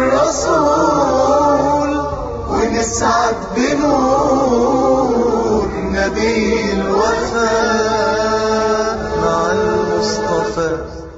الرسول ونسعد بنور نبي الوفاء مع المصطفى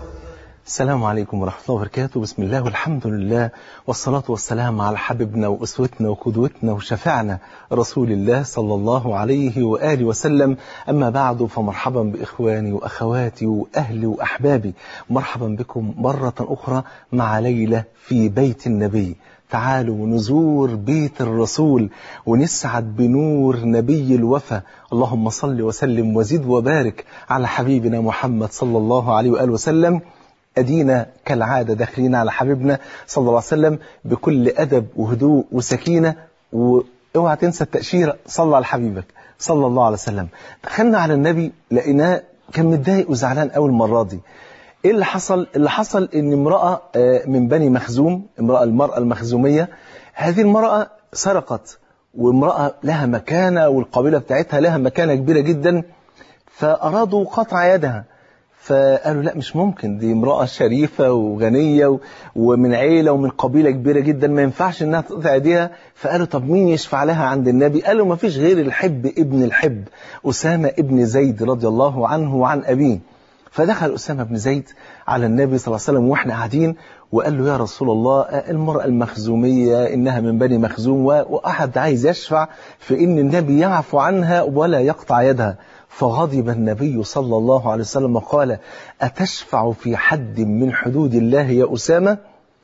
السلام عليكم ورحمة الله وبركاته بسم الله والحمد لله والصلاة والسلام على حبيبنا وأسوتنا وقدوتنا وشفعنا رسول الله صلى الله عليه وآله وسلم أما بعد فمرحبا بإخواني وأخواتي وأهلي وأحبابي مرحبا بكم مرة أخرى مع ليلة في بيت النبي تعالوا نزور بيت الرسول ونسعد بنور نبي الوفا اللهم صل وسلم وزد وبارك على حبيبنا محمد صلى الله عليه وآله وسلم أدينا كالعادة داخلين على حبيبنا صلى الله عليه وسلم بكل أدب وهدوء وسكينة واوعى تنسى التأشيرة صلى على حبيبك صلى الله عليه وسلم دخلنا على النبي لقيناه كان متضايق وزعلان أول مرة دي ايه اللي حصل اللي حصل ان امرأة من بني مخزوم امرأة المرأة المخزومية هذه المرأة سرقت وامرأة لها مكانة والقبيلة بتاعتها لها مكانة كبيرة جدا فأرادوا قطع يدها فقالوا لا مش ممكن دي امرأة شريفة وغنية ومن عيلة ومن قبيلة كبيرة جدا ما ينفعش انها تقطع ايديها فقالوا طب مين يشفع لها عند النبي قالوا ما فيش غير الحب ابن الحب أسامة ابن زيد رضي الله عنه وعن أبيه فدخل أسامة بن زيد على النبي صلى الله عليه وسلم واحنا قاعدين وقال له يا رسول الله المرأة المخزومية إنها من بني مخزوم وأحد عايز يشفع في إن النبي يعفو عنها ولا يقطع يدها فغضب النبي صلى الله عليه وسلم وقال أتشفع في حد من حدود الله يا أسامة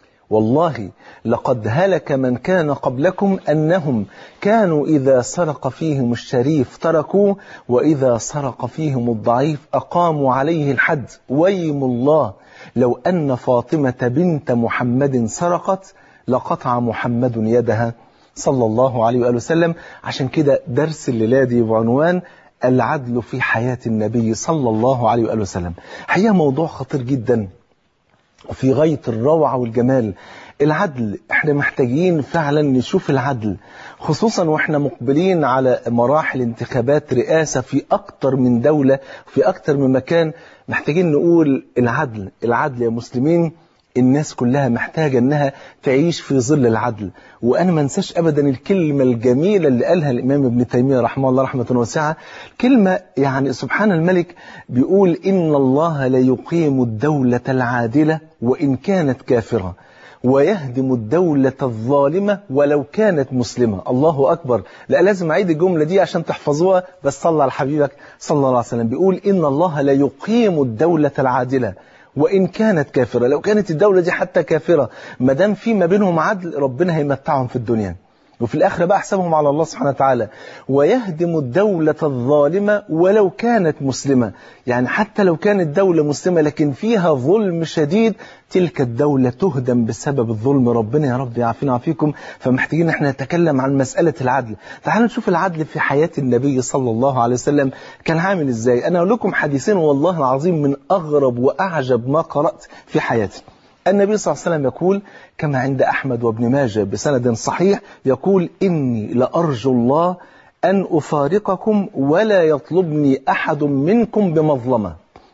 والله لقد هلك من كان قبلكم أنهم كانوا إذا سرق فيهم الشريف تركوه وإذا سرق فيهم الضعيف أقاموا عليه الحد ويم الله لو أن فاطمة بنت محمد سرقت لقطع محمد يدها صلى الله عليه وآله وسلم عشان كده درس الليلة دي بعنوان العدل في حياة النبي صلى الله عليه وآله وسلم حقيقة موضوع خطير جدا في غاية الروعة والجمال العدل احنا محتاجين فعلا نشوف العدل خصوصا واحنا مقبلين على مراحل انتخابات رئاسة في اكتر من دولة في اكتر من مكان محتاجين نقول العدل العدل يا مسلمين الناس كلها محتاجة انها تعيش في ظل العدل وانا ما انساش ابدا الكلمة الجميلة اللي قالها الامام ابن تيمية رحمه الله رحمة واسعة كلمة يعني سبحان الملك بيقول ان الله لا يقيم الدولة العادلة وان كانت كافرة ويهدم الدولة الظالمة ولو كانت مسلمة الله أكبر لا لازم أعيد الجملة دي عشان تحفظوها بس صلى على حبيبك صلى الله عليه وسلم بيقول إن الله لا يقيم الدولة العادلة وإن كانت كافرة لو كانت الدولة دي حتى كافرة ما دام في ما بينهم عدل ربنا هيمتعهم في الدنيا وفي الآخرة بقى حسابهم على الله سبحانه وتعالى ويهدم الدولة الظالمة ولو كانت مسلمة يعني حتى لو كانت دولة مسلمة لكن فيها ظلم شديد تلك الدولة تهدم بسبب الظلم ربنا يا رب يعافينا ويعافيكم فمحتاجين احنا نتكلم عن مسألة العدل تعالوا نشوف العدل في حياة النبي صلى الله عليه وسلم كان عامل ازاي انا اقول لكم حديثين والله العظيم من اغرب واعجب ما قرأت في حياتي النبي صلى الله عليه وسلم يقول كما عند أحمد وابن ماجه بسند صحيح يقول إني لأرجو الله أن أفارقكم ولا يطلبني أحد منكم بمظلمة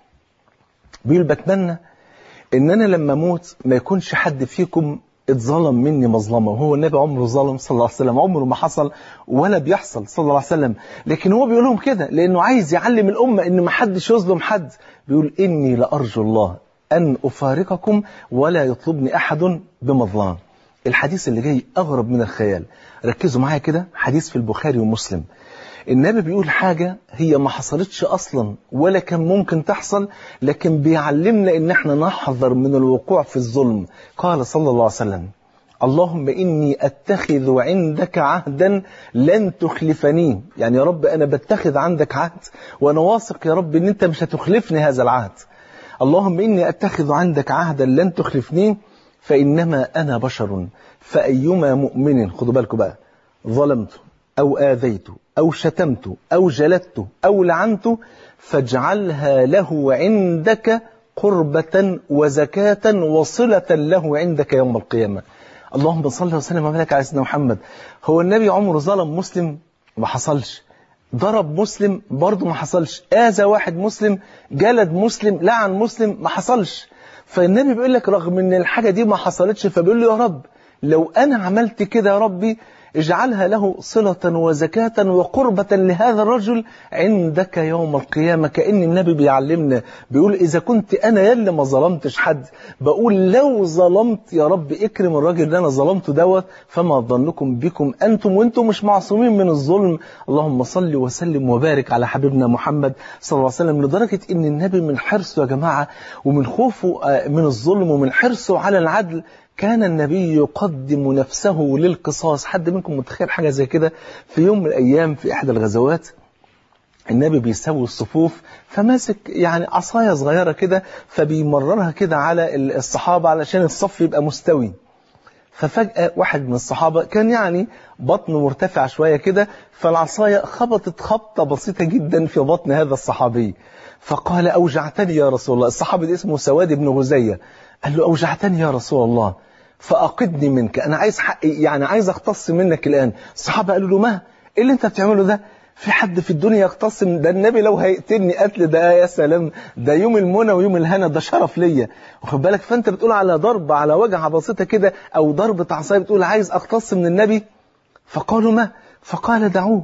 بيقول بتمنى إن أنا لما أموت ما يكونش حد فيكم اتظلم مني مظلمة وهو النبي عمره ظلم صلى الله عليه وسلم عمره ما حصل ولا بيحصل صلى الله عليه وسلم لكن هو بيقول لهم كده لأنه عايز يعلم الأمة إن ما حدش يظلم حد بيقول إني لأرجو الله أن أفارقكم ولا يطلبني أحد بمظلمة الحديث اللي جاي أغرب من الخيال ركزوا معايا كده حديث في البخاري ومسلم النبي بيقول حاجة هي ما حصلتش أصلا ولا كان ممكن تحصل لكن بيعلمنا إن احنا نحذر من الوقوع في الظلم قال صلى الله عليه وسلم اللهم إني أتخذ عندك عهدا لن تخلفني يعني يا رب أنا بتخذ عندك عهد وأنا واثق يا رب إن أنت مش هتخلفني هذا العهد اللهم إني أتخذ عندك عهدا لن تخلفني فإنما أنا بشر فأيما مؤمن خدوا بالكم بقى ظلمت أو آذيت أو شتمت أو جلدت أو لعنت فاجعلها له عندك قربة وزكاة وصلة له عندك يوم القيامة اللهم صل وسلم وبارك على سيدنا محمد هو النبي عمره ظلم مسلم ما حصلش ضرب مسلم برضه ما حصلش آذى واحد مسلم جلد مسلم لعن مسلم ما حصلش فالنبي بيقول لك رغم ان الحاجة دي ما حصلتش فبيقول له يا رب لو أنا عملت كده يا ربي اجعلها له صلة وزكاة وقربة لهذا الرجل عندك يوم القيامة كأن النبي بيعلمنا بيقول إذا كنت أنا يلي ما ظلمتش حد بقول لو ظلمت يا رب اكرم الراجل اللي أنا ظلمته دوت فما ظنكم بكم أنتم وأنتم مش معصومين من الظلم اللهم صل وسلم وبارك على حبيبنا محمد صلى الله عليه وسلم لدرجة إن النبي من حرصه يا جماعة ومن خوفه من الظلم ومن حرصه على العدل كان النبي يقدم نفسه للقصاص حد منكم متخيل حاجة زي كده في يوم من الأيام في إحدى الغزوات النبي بيسوي الصفوف فماسك يعني عصاية صغيرة كده فبيمررها كده على الصحابة علشان الصف يبقى مستوي ففجأة واحد من الصحابة كان يعني بطنه مرتفع شوية كده فالعصاية خبطت خبطة بسيطة جدا في بطن هذا الصحابي فقال أوجعتني يا رسول الله الصحابي ده اسمه سواد بن غزية قال له أوجعتني يا رسول الله فأقدني منك أنا عايز حقي يعني عايز أختص منك الآن الصحابة قالوا له ما إيه اللي أنت بتعمله ده في حد في الدنيا يختصم ده النبي لو هيقتلني قتل ده يا سلام ده يوم المنى ويوم الهنا ده شرف ليا واخد بالك فانت بتقول على ضرب على وجعه بسيطه كده او ضربه عصايه بتقول عايز اختص من النبي فقالوا ما فقال دعوه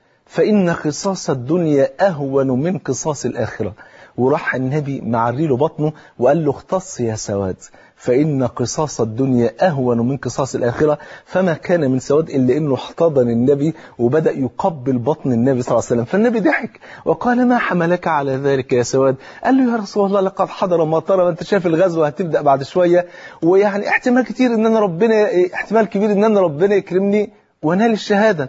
فإن قصاص الدنيا أهون من قصاص الآخرة وراح النبي معري له بطنه وقال له اختص يا سواد فإن قصاص الدنيا أهون من قصاص الآخرة فما كان من سواد إلا أنه احتضن النبي وبدأ يقبل بطن النبي صلى الله عليه وسلم فالنبي ضحك وقال ما حملك على ذلك يا سواد قال له يا رسول الله لقد حضر ما ترى وانت شايف الغزوة هتبدأ بعد شوية ويعني احتمال كتير ان انا ربنا احتمال كبير ان انا ربنا يكرمني وانال الشهادة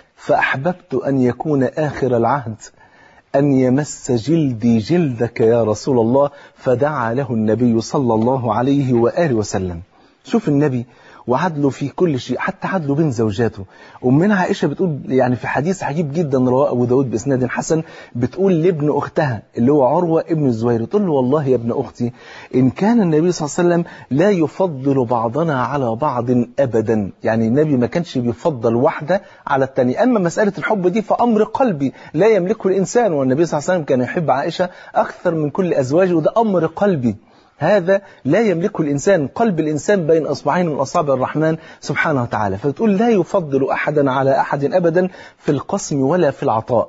فأحببت أن يكون آخر العهد أن يمس جلدي جلدك يا رسول الله فدعا له النبي صلى الله عليه وآله وسلم شوف النبي وعدله في كل شيء حتى عدله بين زوجاته أمنا عائشة بتقول يعني في حديث عجيب جدا رواه أبو داود بإسناد حسن بتقول لابن أختها اللي هو عروة ابن الزبير تقول له والله يا ابن أختي إن كان النبي صلى الله عليه وسلم لا يفضل بعضنا على بعض أبدا يعني النبي ما كانش بيفضل واحدة على الثانية أما مسألة الحب دي فأمر قلبي لا يملكه الإنسان والنبي صلى الله عليه وسلم كان يحب عائشة أكثر من كل أزواجه وده أمر قلبي هذا لا يملكه الإنسان قلب الإنسان بين أصبعين من أصابع الرحمن سبحانه وتعالى فتقول لا يفضل أحدا على أحد أبدا في القسم ولا في العطاء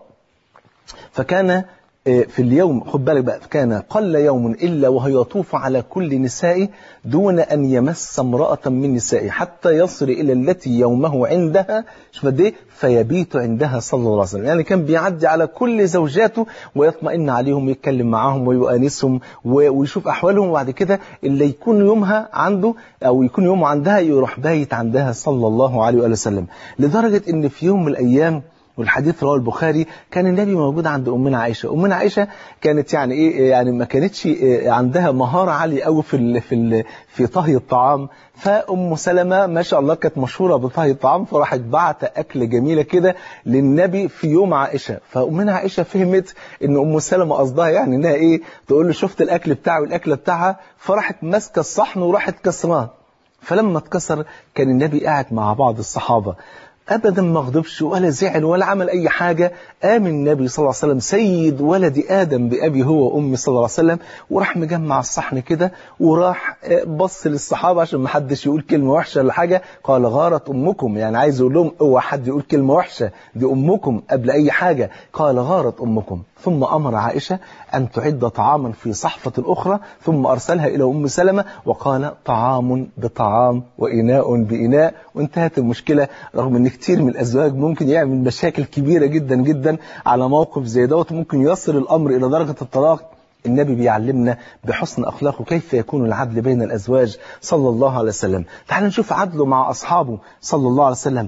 فكان في اليوم خد بالك بقى كان قل يوم إلا وهو يطوف على كل نسائه دون أن يمس امرأة من نسائه حتى يصل إلى التي يومه عندها شوف قد ايه فيبيت عندها صلى الله عليه وسلم يعني كان بيعدي على كل زوجاته ويطمئن عليهم ويتكلم معاهم ويؤانسهم ويشوف أحوالهم وبعد كده اللي يكون يومها عنده أو يكون يومه عندها يروح بايت عندها صلى الله عليه وآله وسلم لدرجة أن في يوم من الأيام والحديث رواه البخاري كان النبي موجود عند امنا عائشه امنا عائشه كانت يعني ايه يعني ما كانتش عندها مهاره عاليه قوي في ال في ال في طهي الطعام فام سلمة ما شاء الله كانت مشهوره بطهي الطعام فراحت بعت اكل جميله كده للنبي في يوم عائشه فامنا عائشه فهمت ان ام سلمة قصدها يعني انها ايه تقول له شفت الاكل بتاعي والاكله بتاعها فراحت ماسكه الصحن وراحت كسراه فلما اتكسر كان النبي قاعد مع بعض الصحابه أبدا ما غضبش ولا زعل ولا عمل أي حاجة قام النبي صلى الله عليه وسلم سيد ولد آدم بأبي هو وأمي صلى الله عليه وسلم وراح مجمع الصحن كده وراح بص للصحابة عشان ما حدش يقول كلمة وحشة ولا حاجة قال غارت أمكم يعني عايز يقول لهم اوعى حد يقول كلمة وحشة دي أمكم قبل أي حاجة قال غارت أمكم ثم أمر عائشة أن تعد طعاما في صحفة أخرى ثم أرسلها إلى أم سلمة وقال طعام بطعام وإناء بإناء وانتهت المشكلة رغم أن كتير من الأزواج ممكن يعمل مشاكل كبيرة جدا جدا على موقف زي دوت ممكن يصل الأمر إلى درجة الطلاق النبي بيعلمنا بحسن أخلاقه كيف يكون العدل بين الأزواج صلى الله عليه وسلم تعال نشوف عدله مع أصحابه صلى الله عليه وسلم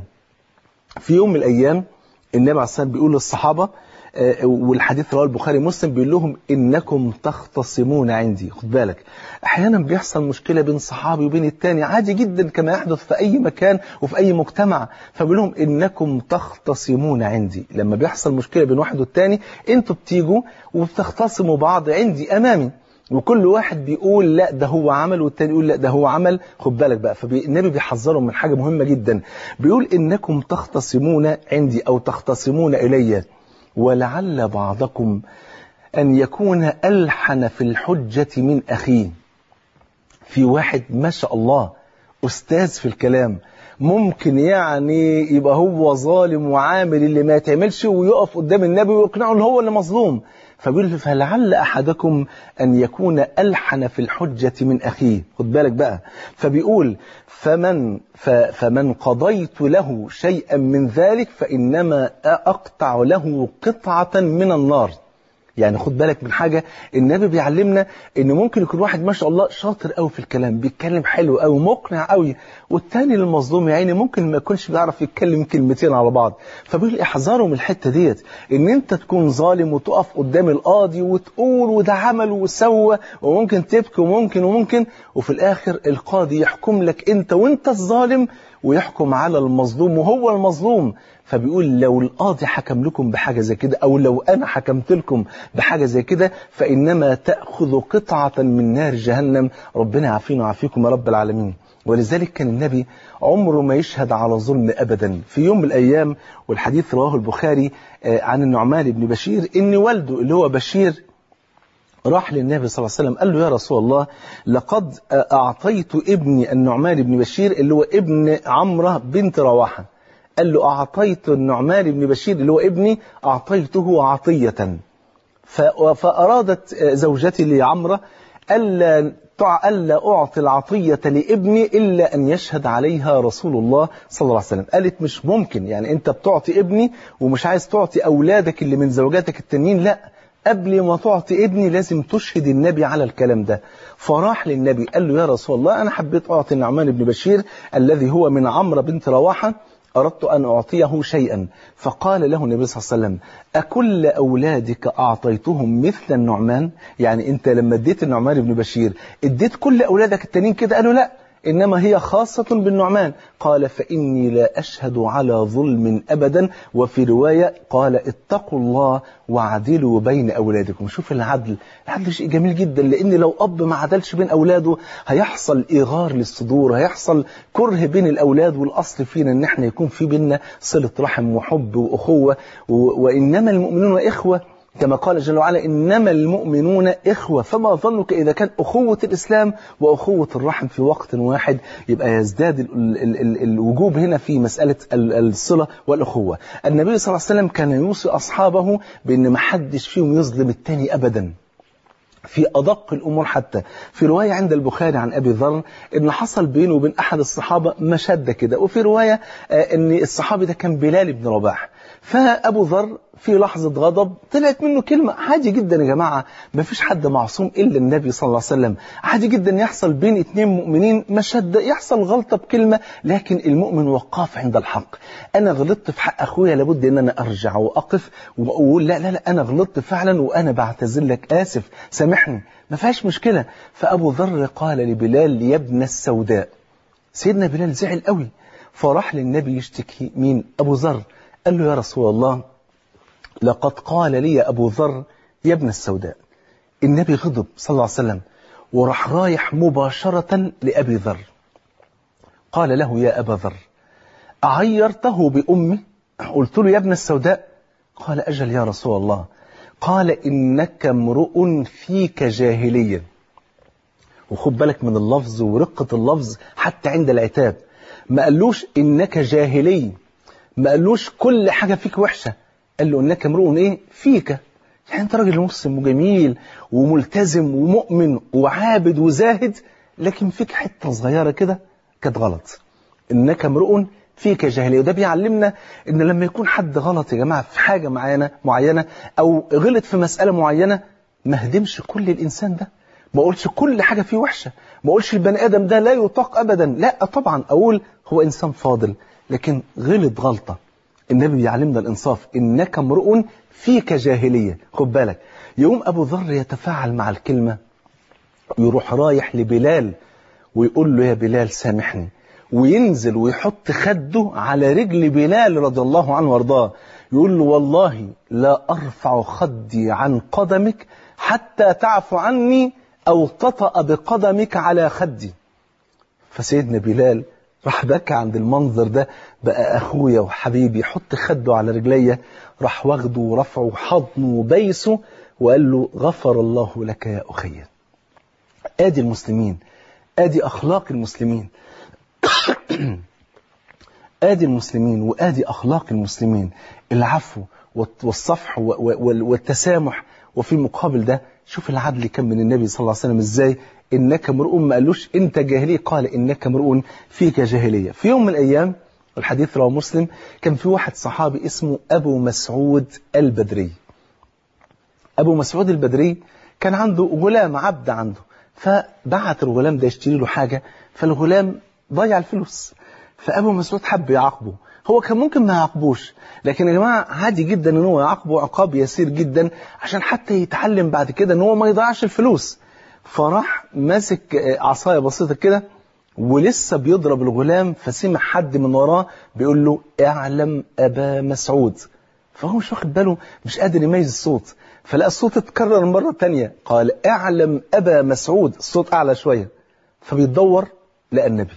في يوم من الأيام النبي عليه الصلاة بيقول للصحابة والحديث رواه البخاري مسلم بيقول لهم انكم تختصمون عندي خد بالك احيانا بيحصل مشكله بين صحابي وبين التاني عادي جدا كما يحدث في اي مكان وفي اي مجتمع فبيقول لهم انكم تختصمون عندي لما بيحصل مشكله بين واحد والتاني انتوا بتيجوا وبتختصموا بعض عندي امامي وكل واحد بيقول لا ده هو عمل والتاني يقول لا ده هو عمل خد بالك بقى فالنبي بيحذرهم من حاجه مهمه جدا بيقول انكم تختصمون عندي او تختصمون الي ولعل بعضكم أن يكون ألحن في الحجة من أخيه في واحد ما شاء الله أستاذ في الكلام ممكن يعني يبقى هو ظالم وعامل اللي ما يتعملش ويقف قدام النبي ويقنعه ان هو اللي مظلوم فبيقول فلعل احدكم ان يكون الحن في الحجه من اخيه خد بالك بقى فبيقول فمن ف فمن قضيت له شيئا من ذلك فانما اقطع له قطعه من النار يعني خد بالك من حاجة النبي بيعلمنا ان ممكن يكون واحد ما شاء الله شاطر قوي في الكلام بيتكلم حلو قوي مقنع قوي والتاني المظلوم يا عيني ممكن ما يكونش بيعرف يتكلم كلمتين على بعض فبيقول احذروا من الحتة ديت ان انت تكون ظالم وتقف قدام القاضي وتقول وده عمل وسوى وممكن تبكي وممكن وممكن وفي الاخر القاضي يحكم لك انت وانت الظالم ويحكم على المظلوم وهو المظلوم فبيقول لو القاضي حكم لكم بحاجة زي كده أو لو أنا حكمت لكم بحاجة زي كده فإنما تأخذ قطعة من نار جهنم ربنا يعافينا ويعافيكم يا رب العالمين ولذلك كان النبي عمره ما يشهد على ظلم أبدا في يوم من الأيام والحديث رواه البخاري عن النعمان بن بشير إن والده اللي هو بشير راح للنبي صلى الله عليه وسلم قال له يا رسول الله لقد أعطيت ابني النعمان بن بشير اللي هو ابن عمرة بنت رواحة قال له أعطيت النعمان بن بشير اللي هو ابني أعطيته عطية فأرادت زوجتي لعمرة ألا ألا أعطي العطية لابني إلا أن يشهد عليها رسول الله صلى الله عليه وسلم قالت مش ممكن يعني أنت بتعطي ابني ومش عايز تعطي أولادك اللي من زوجاتك التانيين لا قبل ما تعطي ابني لازم تشهد النبي على الكلام ده فراح للنبي قال له يا رسول الله أنا حبيت أعطي النعمان بن بشير الذي هو من عمرو بنت رواحة أردت أن أعطيه شيئا فقال له النبي صلى الله عليه وسلم أكل أولادك أعطيتهم مثل النعمان يعني أنت لما اديت النعمان بن بشير اديت كل أولادك التانيين كده قالوا لا إنما هي خاصة بالنعمان قال فإني لا أشهد على ظلم أبدا وفي رواية قال اتقوا الله وعدلوا بين أولادكم شوف العدل العدل شيء جميل جدا لأن لو أب ما عدلش بين أولاده هيحصل إيغار للصدور هيحصل كره بين الأولاد والأصل فينا إن احنا يكون في بيننا صلة رحم وحب وأخوة وإنما المؤمنون إخوة كما قال جل وعلا إنما المؤمنون إخوة فما ظنك إذا كان أخوة الإسلام وأخوة الرحم في وقت واحد يبقى يزداد ال ال ال الوجوب هنا في مسألة الصلة والأخوة النبي صلى الله عليه وسلم كان يوصي أصحابه بأن ما حدش فيهم يظلم التاني أبدا في أدق الأمور حتى في رواية عند البخاري عن أبي ذر إن حصل بينه وبين أحد الصحابة مشدة كده وفي رواية إن الصحابي ده كان بلال بن رباح فأبو ذر في لحظة غضب طلعت منه كلمة عادي جدا يا جماعة ما فيش حد معصوم إلا النبي صلى الله عليه وسلم عادي جدا يحصل بين اتنين مؤمنين مشدة يحصل غلطة بكلمة لكن المؤمن وقاف عند الحق أنا غلطت في حق أخويا لابد أن أنا أرجع وأقف وأقول لا لا لا أنا غلطت فعلا وأنا بعتذر لك آسف سامحني ما فيهاش مشكلة فأبو ذر قال لبلال يا ابن السوداء سيدنا بلال زعل قوي فراح للنبي يشتكي مين أبو ذر قال له يا رسول الله لقد قال لي أبو ذر يا ابن السوداء النبي غضب صلى الله عليه وسلم وراح رايح مباشرة لأبي ذر قال له يا أبا ذر أعيرته بأمي قلت له يا ابن السوداء قال أجل يا رسول الله قال إنك امرؤ فيك جاهلية وخد بالك من اللفظ ورقة اللفظ حتى عند العتاب ما قالوش إنك جاهلي ما قالوش كل حاجة فيك وحشة قال له إنك امرؤ إيه فيك يعني أنت راجل مسلم وجميل وملتزم ومؤمن وعابد وزاهد لكن فيك حتة صغيرة كده كانت غلط إنك امرؤ فيك جاهلية وده بيعلمنا إن لما يكون حد غلط يا جماعة في حاجة معينة معينة أو غلط في مسألة معينة ما هدمش كل الإنسان ده ما أقولش كل حاجة فيه وحشة ما أقولش البني آدم ده لا يطاق أبدا لا طبعا أقول هو إنسان فاضل لكن غلط غلطة النبي بيعلمنا الإنصاف إنك امرؤ فيك جاهلية خد بالك يقوم أبو ذر يتفاعل مع الكلمة يروح رايح لبلال ويقول له يا بلال سامحني وينزل ويحط خده على رجل بلال رضي الله عنه وارضاه يقول له والله لا أرفع خدي عن قدمك حتى تعفو عني أو تطأ بقدمك على خدي فسيدنا بلال راح بكى عند المنظر ده بقى أخويا وحبيبي حط خده على رجليا راح واخده ورفعه وحضنه وبيسه وقال له غفر الله لك يا أخي آدي المسلمين آدي أخلاق المسلمين آدي المسلمين وآدي أخلاق المسلمين العفو والت- والصفح و- و- وال- والتسامح وفي المقابل ده شوف العدل كان من النبي صلى الله عليه وسلم ازاي انك امرؤ ما قالوش انت جاهلي قال انك امرؤ فيك جاهليه في يوم من الايام الحديث رواه مسلم كان في واحد صحابي اسمه ابو مسعود البدري ابو مسعود البدري كان عنده غلام عبد عنده فبعت الغلام ده يشتري له حاجه فالغلام ضيع الفلوس فابو مسعود حب يعاقبه هو كان ممكن ما يعاقبوش لكن يا جماعه عادي جدا ان هو يعاقبه عقاب يسير جدا عشان حتى يتعلم بعد كده ان هو ما يضيعش الفلوس فراح ماسك آه، عصايه بسيطه كده ولسه بيضرب الغلام فسمع حد من وراه بيقول له اعلم ابا مسعود فهو مش واخد باله مش قادر يميز الصوت فلقى الصوت اتكرر مرة تانية قال اعلم أبا مسعود الصوت أعلى شوية فبيدور لقى النبي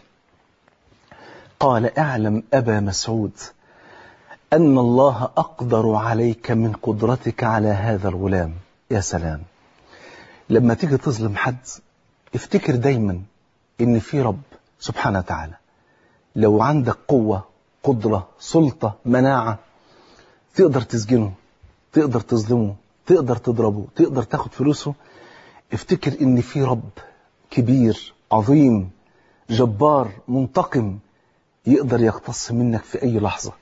قال اعلم أبا مسعود أن الله أقدر عليك من قدرتك على هذا الغلام يا سلام لما تيجي تظلم حد افتكر دايما إن في رب سبحانه وتعالى لو عندك قوة قدرة سلطة مناعة تقدر تسجنه تقدر تظلمه تقدر تضربه تقدر تاخد فلوسه افتكر ان في رب كبير عظيم جبار منتقم يقدر يقتص منك في اي لحظة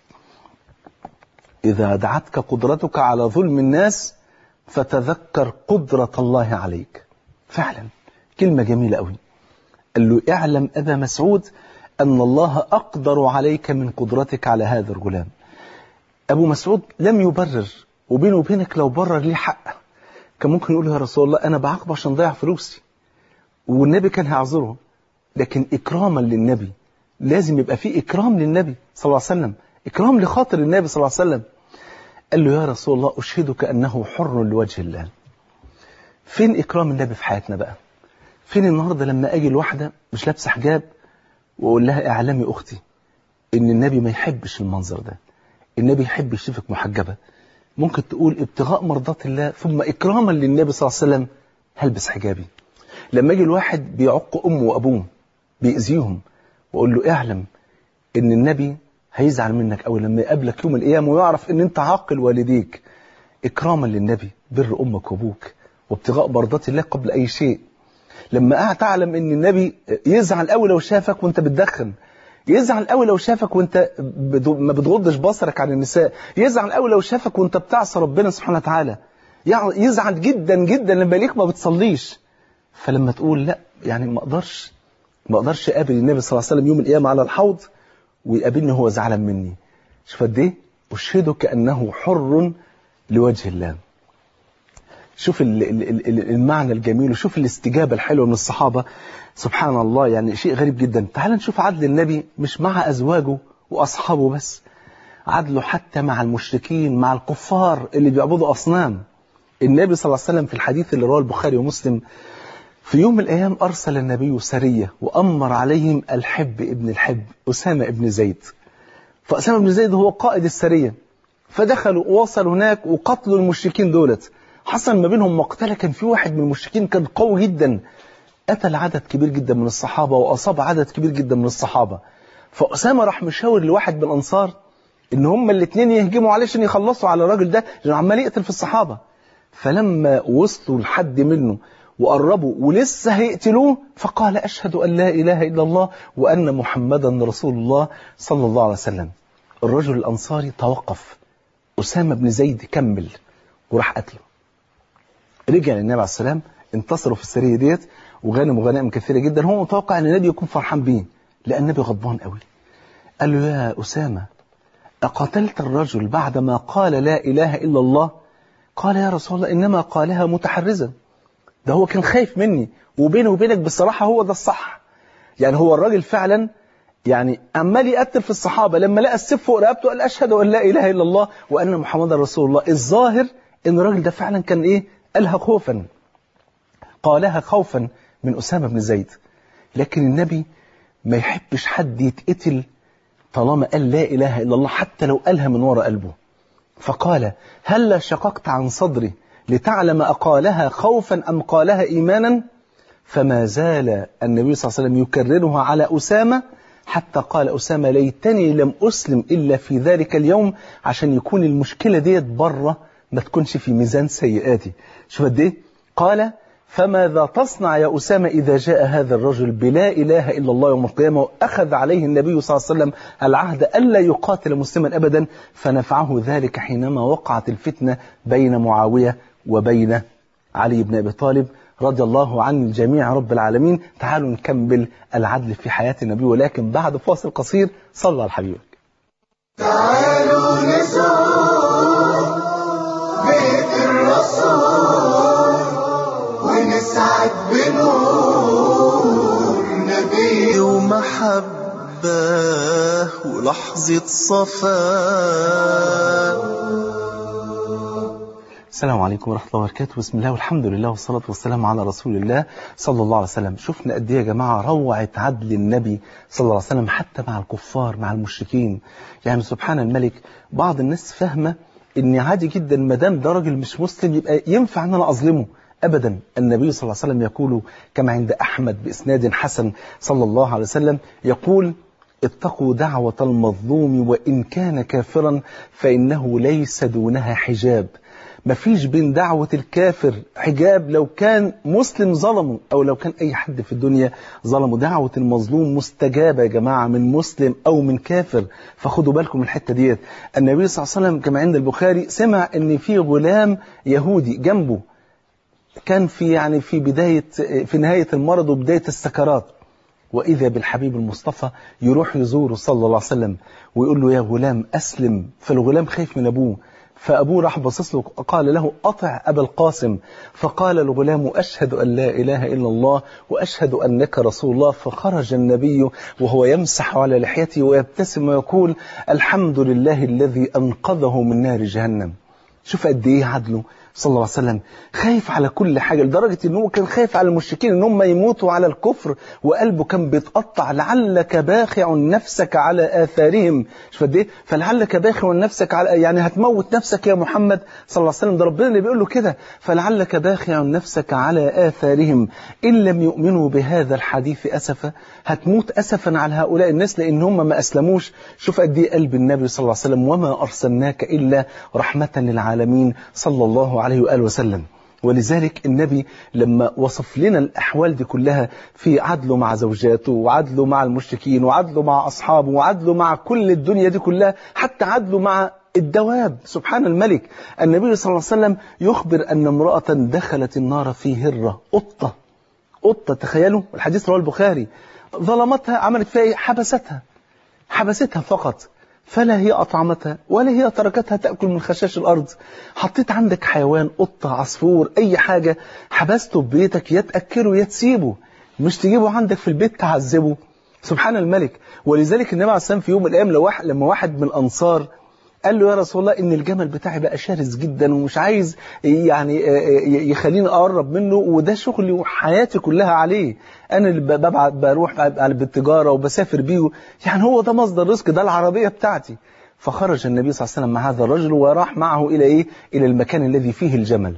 اذا دعتك قدرتك على ظلم الناس فتذكر قدرة الله عليك فعلا كلمة جميلة قوي قال له اعلم ابا مسعود ان الله اقدر عليك من قدرتك على هذا الغلام أبو مسعود لم يبرر وبينه وبينك لو برر ليه حق كان ممكن يقول له يا رسول الله أنا بعاقبه عشان ضيع فلوسي والنبي كان هيعذره لكن إكراما للنبي لازم يبقى فيه إكرام للنبي صلى الله عليه وسلم إكرام لخاطر النبي صلى الله عليه وسلم قال له يا رسول الله أشهدك أنه حر لوجه الله فين إكرام النبي في حياتنا بقى فين النهاردة لما أجي الواحدة مش لابسة حجاب وأقول لها اعلمي أختي إن النبي ما يحبش المنظر ده النبي يحب يشوفك محجبة ممكن تقول ابتغاء مرضات الله ثم إكراما للنبي صلى الله عليه وسلم هلبس حجابي لما يجي الواحد بيعق أمه وأبوه بيأذيهم وأقول له اعلم إن النبي هيزعل منك أو لما يقابلك يوم القيامة ويعرف إن أنت عاقل والديك إكراما للنبي بر أمك وأبوك وابتغاء مرضات الله قبل أي شيء لما تعلم إن النبي يزعل قوي لو شافك وأنت بتدخن يزعل قوي لو شافك وانت بدو- ما بتغضش بصرك عن النساء يزعل قوي لو شافك وانت بتعصى ربنا سبحانه وتعالى يع- يزعل جدا جدا لما ليك ما بتصليش فلما تقول لا يعني ما اقدرش ما اقدرش اقابل النبي صلى الله عليه وسلم يوم القيامه على الحوض ويقابلني هو زعلان مني شوف قد ايه اشهدك انه حر لوجه الله شوف ال- ال- ال- ال- المعنى الجميل وشوف الاستجابة الحلوة من الصحابة سبحان الله يعني شيء غريب جدا تعال نشوف عدل النبي مش مع أزواجه وأصحابه بس عدله حتى مع المشركين مع الكفار اللي بيعبدوا أصنام النبي صلى الله عليه وسلم في الحديث اللي رواه البخاري ومسلم في يوم من الأيام أرسل النبي سرية وأمر عليهم الحب ابن الحب أسامة ابن زيد فأسامة بن زيد هو قائد السرية فدخلوا ووصلوا هناك وقتلوا المشركين دولت حصل ما بينهم مقتلة كان في واحد من المشركين كان قوي جدا قتل عدد كبير جدا من الصحابة وأصاب عدد كبير جدا من الصحابة فأسامة راح مشاور لواحد من الأنصار إن هما الاثنين يهجموا عليه عشان يخلصوا على الراجل ده لأنه عمال يقتل في الصحابة فلما وصلوا لحد منه وقربوا ولسه هيقتلوه فقال أشهد أن لا إله إلا الله وأن محمدا رسول الله صلى الله عليه وسلم الرجل الأنصاري توقف أسامة بن زيد كمل وراح قتله رجع للنبي عليه السلام انتصروا في السرية ديت وغنموا غنائم كثيرة جدا هو متوقع أن النبي يكون فرحان بيه لأن النبي غضبان قوي قال له يا أسامة أقتلت الرجل بعدما قال لا إله إلا الله قال يا رسول الله إنما قالها متحرزا ده هو كان خايف مني وبيني وبينك بصراحة هو ده الصح يعني هو الراجل فعلا يعني عمال يقتل في الصحابة لما لقى السيف فوق رقبته قال أشهد أن لا إله إلا الله وأن محمدا رسول الله الظاهر إن الراجل ده فعلا كان إيه قالها خوفا قالها خوفا من أسامة بن زيد لكن النبي ما يحبش حد يتقتل طالما قال لا إله إلا الله حتى لو قالها من وراء قلبه فقال هل شققت عن صدري لتعلم أقالها خوفا أم قالها إيمانا فما زال النبي صلى الله عليه وسلم يكررها على أسامة حتى قال أسامة ليتني لم أسلم إلا في ذلك اليوم عشان يكون المشكلة ديت بره ما تكونش في ميزان سيئاتي شوف قد ايه قال فماذا تصنع يا أسامة إذا جاء هذا الرجل بلا إله إلا الله يوم القيامة وأخذ عليه النبي صلى الله عليه وسلم العهد ألا يقاتل مسلما أبدا فنفعه ذلك حينما وقعت الفتنة بين معاوية وبين علي بن أبي طالب رضي الله عن الجميع رب العالمين تعالوا نكمل العدل في حياة النبي ولكن بعد فاصل قصير صلى على حبيبك تعالوا نزور بيت الرسول ونسعد بنور نبي ومحبة ولحظة صفاء السلام عليكم ورحمة الله وبركاته بسم الله والحمد لله والصلاة والسلام على رسول الله صلى الله عليه وسلم شفنا قد ايه يا جماعة روعة عدل النبي صلى الله عليه وسلم حتى مع الكفار مع المشركين يعني سبحان الملك بعض الناس فاهمة ان عادي جدا ما دام ده راجل مش مسلم يبقى ينفع ان انا اظلمه ابدا النبي صلى الله عليه وسلم يقول كما عند احمد باسناد حسن صلى الله عليه وسلم يقول اتقوا دعوة المظلوم وإن كان كافرا فإنه ليس دونها حجاب مفيش بين دعوة الكافر حجاب لو كان مسلم ظلمه أو لو كان أي حد في الدنيا ظلمه دعوة المظلوم مستجابة يا جماعة من مسلم أو من كافر فخدوا بالكم من الحتة ديت النبي صلى الله عليه وسلم كما عند البخاري سمع أن في غلام يهودي جنبه كان في يعني في بداية في نهاية المرض وبداية السكرات وإذا بالحبيب المصطفى يروح يزوره صلى الله عليه وسلم ويقول له يا غلام أسلم فالغلام خايف من أبوه فأبوه راح بصص له قال له أطع أبا القاسم فقال الغلام أشهد أن لا إله إلا الله وأشهد أنك رسول الله فخرج النبي وهو يمسح على لحيته ويبتسم ويقول الحمد لله الذي أنقذه من نار جهنم شوف قد إيه عدله صلى الله عليه وسلم خايف على كل حاجة لدرجة أنه كان خايف على المشركين أن هم يموتوا على الكفر وقلبه كان بيتقطع لعلك باخع نفسك على آثارهم شوف قد إيه فلعلك باخع نفسك على يعني هتموت نفسك يا محمد صلى الله عليه وسلم ده ربنا اللي بيقول له كده فلعلك باخع نفسك على آثارهم إن لم يؤمنوا بهذا الحديث أسفا هتموت أسفا على هؤلاء الناس لأن هم ما أسلموش شوف قد إيه قلب النبي صلى الله عليه وسلم وما أرسلناك إلا رحمة للعالمين صلى الله عليه وآله وسلم ولذلك النبي لما وصف لنا الأحوال دي كلها في عدله مع زوجاته وعدله مع المشركين وعدله مع أصحابه وعدله مع كل الدنيا دي كلها حتى عدله مع الدواب سبحان الملك النبي صلى الله عليه وسلم يخبر أن امرأة دخلت النار في هرة قطة قطة تخيلوا الحديث رواه البخاري ظلمتها عملت فيها حبستها حبستها فقط فلا هي أطعمتها ولا هي تركتها تأكل من خشاش الأرض حطيت عندك حيوان قطة عصفور أي حاجة حبسته في بيتك يا تأكله يا تسيبه مش تجيبه عندك في البيت تعذبه سبحان الملك ولذلك النبي عليه السلام في يوم من الأيام لما واحد من الأنصار قال له يا رسول الله ان الجمل بتاعي بقى شرس جدا ومش عايز يعني يخليني اقرب منه وده شغلي وحياتي كلها عليه انا اللي ببعت بروح بالتجاره وبسافر بيه يعني هو ده مصدر رزق ده العربيه بتاعتي فخرج النبي صلى الله عليه وسلم مع هذا الرجل وراح معه الى ايه الى المكان الذي فيه الجمل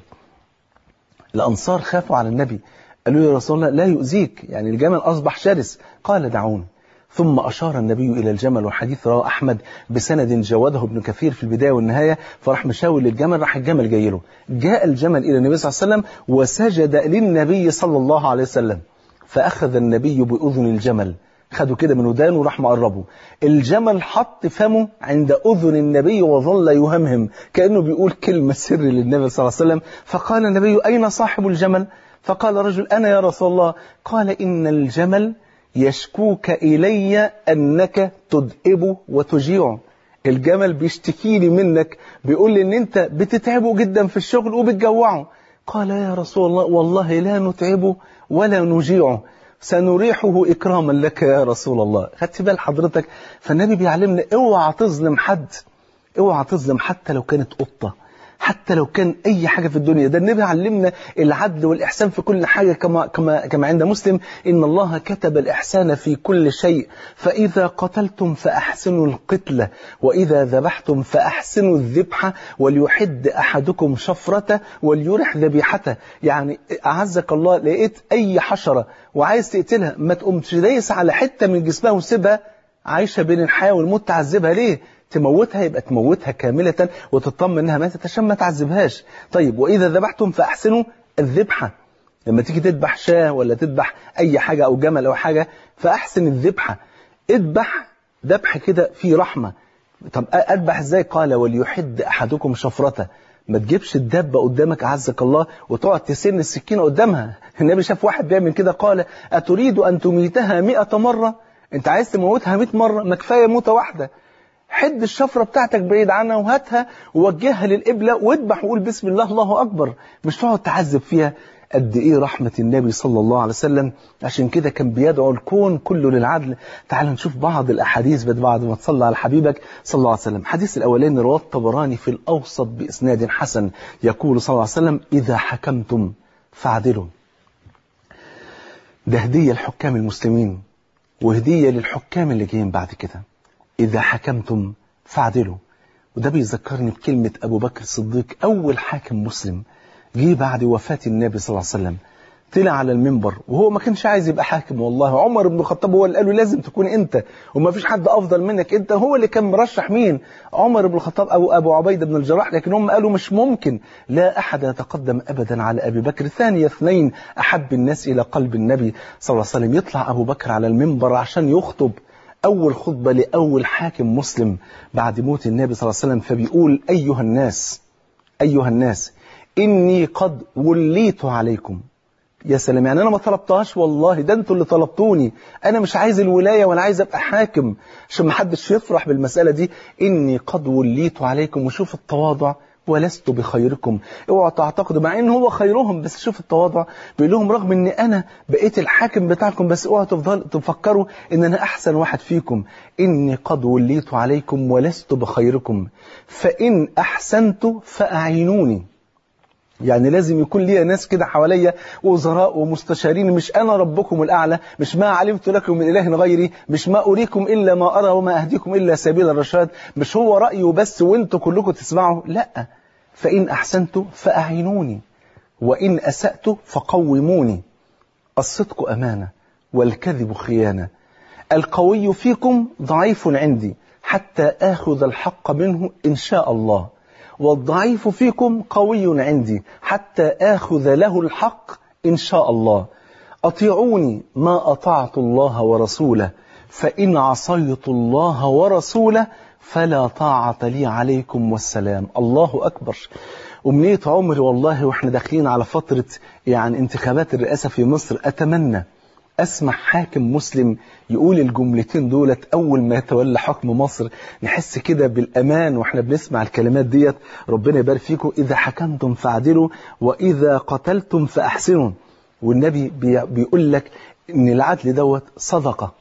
الانصار خافوا على النبي قالوا يا رسول الله لا يؤذيك يعني الجمل اصبح شرس قال دعوني ثم أشار النبي إلى الجمل والحديث رواه أحمد بسند جوده ابن كثير في البداية والنهاية فراح مشاور للجمل راح الجمل جاي له جاء الجمل إلى النبي صلى الله عليه وسلم وسجد للنبي صلى الله عليه وسلم فأخذ النبي بأذن الجمل خدوا كده من ودانه وراح مقربه الجمل حط فمه عند أذن النبي وظل يهمهم كأنه بيقول كلمة سر للنبي صلى الله عليه وسلم فقال النبي أين صاحب الجمل فقال رجل أنا يا رسول الله قال إن الجمل يشكوك إلي أنك تدئبه وتجيعه الجمل بيشتكي لي منك بيقول لي ان انت بتتعبه جدا في الشغل وبتجوعه قال يا رسول الله والله لا نتعبه ولا نجيعه سنريحه إكراما لك يا رسول الله خدت بال حضرتك فالنبي بيعلمنا اوعى تظلم حد اوعى تظلم حتى لو كانت قطة حتى لو كان أي حاجة في الدنيا ده النبي علمنا العدل والإحسان في كل حاجة كما, كما, كما عند مسلم إن الله كتب الإحسان في كل شيء فإذا قتلتم فأحسنوا القتلة وإذا ذبحتم فأحسنوا الذبحة وليحد أحدكم شفرته وليرح ذبيحته يعني أعزك الله لقيت أي حشرة وعايز تقتلها ما تقومش دايس على حتة من جسمها وسيبها عايشة بين الحياة والموت تعذبها ليه تموتها يبقى تموتها كاملة وتطمن انها ماتت عشان ما تعذبهاش طيب واذا ذبحتم فاحسنوا الذبحة لما تيجي تذبح شاة ولا تذبح اي حاجة او جمل او حاجة فاحسن الذبحة اذبح ذبح كده فيه رحمة طب اذبح ازاي قال وليحد احدكم شفرته ما تجيبش الدابة قدامك أعزك الله وتقعد تسن السكينة قدامها النبي شاف واحد بيعمل كده قال أتريد أن تميتها مئة مرة أنت عايز تموتها مئة مرة ما كفاية موتة واحدة حد الشفرة بتاعتك بعيد عنها وهاتها ووجهها للقبلة واذبح وقول بسم الله الله أكبر مش تقعد تعذب فيها قد إيه رحمة النبي صلى الله عليه وسلم عشان كده كان بيدعو الكون كله للعدل تعال نشوف بعض الأحاديث بعد ما تصلى على حبيبك صلى الله عليه وسلم حديث الأولاني رواه الطبراني في الأوسط بإسناد حسن يقول صلى الله عليه وسلم إذا حكمتم فاعدلوا ده هدية لحكام المسلمين وهدية للحكام اللي جايين بعد كده إذا حكمتم فاعدلوا وده بيذكرني بكلمة أبو بكر الصديق أول حاكم مسلم جه بعد وفاة النبي صلى الله عليه وسلم طلع على المنبر وهو ما كانش عايز يبقى حاكم والله عمر بن الخطاب هو اللي قال له لازم تكون انت وما فيش حد افضل منك انت هو اللي كان مرشح مين عمر بن الخطاب او ابو عبيده بن الجراح لكن هم قالوا مش ممكن لا احد يتقدم ابدا على ابي بكر ثاني اثنين احب الناس الى قلب النبي صلى الله عليه وسلم يطلع ابو بكر على المنبر عشان يخطب أول خطبة لأول حاكم مسلم بعد موت النبي صلى الله عليه وسلم فبيقول أيها الناس أيها الناس إني قد وليت عليكم يا سلام يعني أنا ما طلبتهاش والله ده أنتوا اللي طلبتوني أنا مش عايز الولاية ولا عايز أبقى حاكم عشان ما حدش يفرح بالمسألة دي إني قد وليت عليكم وشوف التواضع ولست بخيركم اوعوا تعتقدوا مع ان هو خيرهم بس شوف التواضع بيقول لهم رغم ان انا بقيت الحاكم بتاعكم بس اوعوا تفضلوا تفكروا ان انا احسن واحد فيكم اني قد وليت عليكم ولست بخيركم فان احسنت فاعينوني يعني لازم يكون ليا ناس كده حواليا وزراء ومستشارين مش انا ربكم الاعلى مش ما علمت لكم من اله غيري مش ما اريكم الا ما ارى وما اهديكم الا سبيل الرشاد مش هو رايي وبس وانتوا كلكم تسمعوا لا فان احسنت فاعينوني وان اسات فقوموني الصدق امانه والكذب خيانه القوي فيكم ضعيف عندي حتى اخذ الحق منه ان شاء الله والضعيف فيكم قوي عندي حتى آخذ له الحق إن شاء الله أطيعوني ما أطعت الله ورسوله فإن عصيت الله ورسوله فلا طاعة لي عليكم والسلام الله أكبر أمنية عمري والله وإحنا داخلين على فترة يعني انتخابات الرئاسة في مصر أتمنى أسمع حاكم مسلم يقول الجملتين دولت أول ما يتولى حكم مصر نحس كده بالأمان وإحنا بنسمع الكلمات ديت ربنا يبارك فيكم إذا حكمتم فاعدلوا وإذا قتلتم فأحسنوا والنبي بيقول لك إن العدل دوت صدقة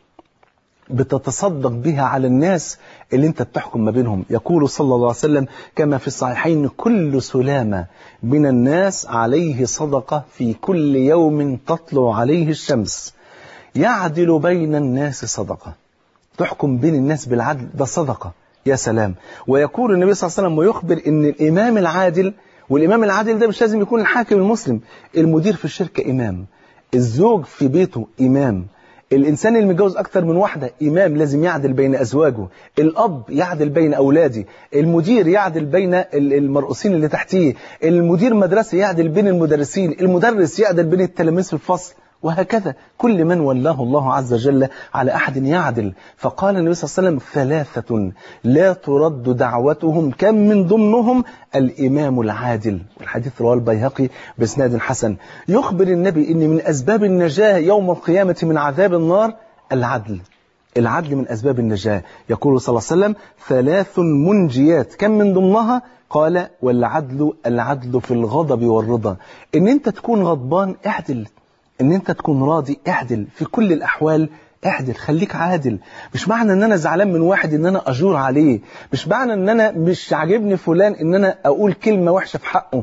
بتتصدق بها على الناس اللي انت بتحكم ما بينهم يقول صلى الله عليه وسلم كما في الصحيحين كل سلامة من الناس عليه صدقة في كل يوم تطلع عليه الشمس يعدل بين الناس صدقة تحكم بين الناس بالعدل ده صدقة يا سلام ويقول النبي صلى الله عليه وسلم ويخبر ان الإمام العادل والإمام العادل ده مش لازم يكون الحاكم المسلم المدير في الشركة إمام الزوج في بيته إمام الإنسان اللي متجوز أكتر من واحدة إمام لازم يعدل بين أزواجه الأب يعدل بين أولاده المدير يعدل بين المرؤوسين اللي تحتيه المدير مدرسة يعدل بين المدرسين المدرس يعدل بين التلاميذ في الفصل وهكذا كل من ولاه الله عز وجل على أحد يعدل فقال النبي صلى الله عليه وسلم ثلاثة لا ترد دعوتهم كم من ضمنهم الإمام العادل والحديث رواه البيهقي بإسناد حسن يخبر النبي أن من أسباب النجاة يوم القيامة من عذاب النار العدل العدل من أسباب النجاة يقول صلى الله عليه وسلم ثلاث منجيات كم من ضمنها قال والعدل العدل في الغضب والرضا ان انت تكون غضبان اعدل ان انت تكون راضي اعدل في كل الاحوال اعدل خليك عادل مش معنى ان انا زعلان من واحد ان انا اجور عليه مش معنى ان انا مش عاجبني فلان ان انا اقول كلمة وحشة في حقه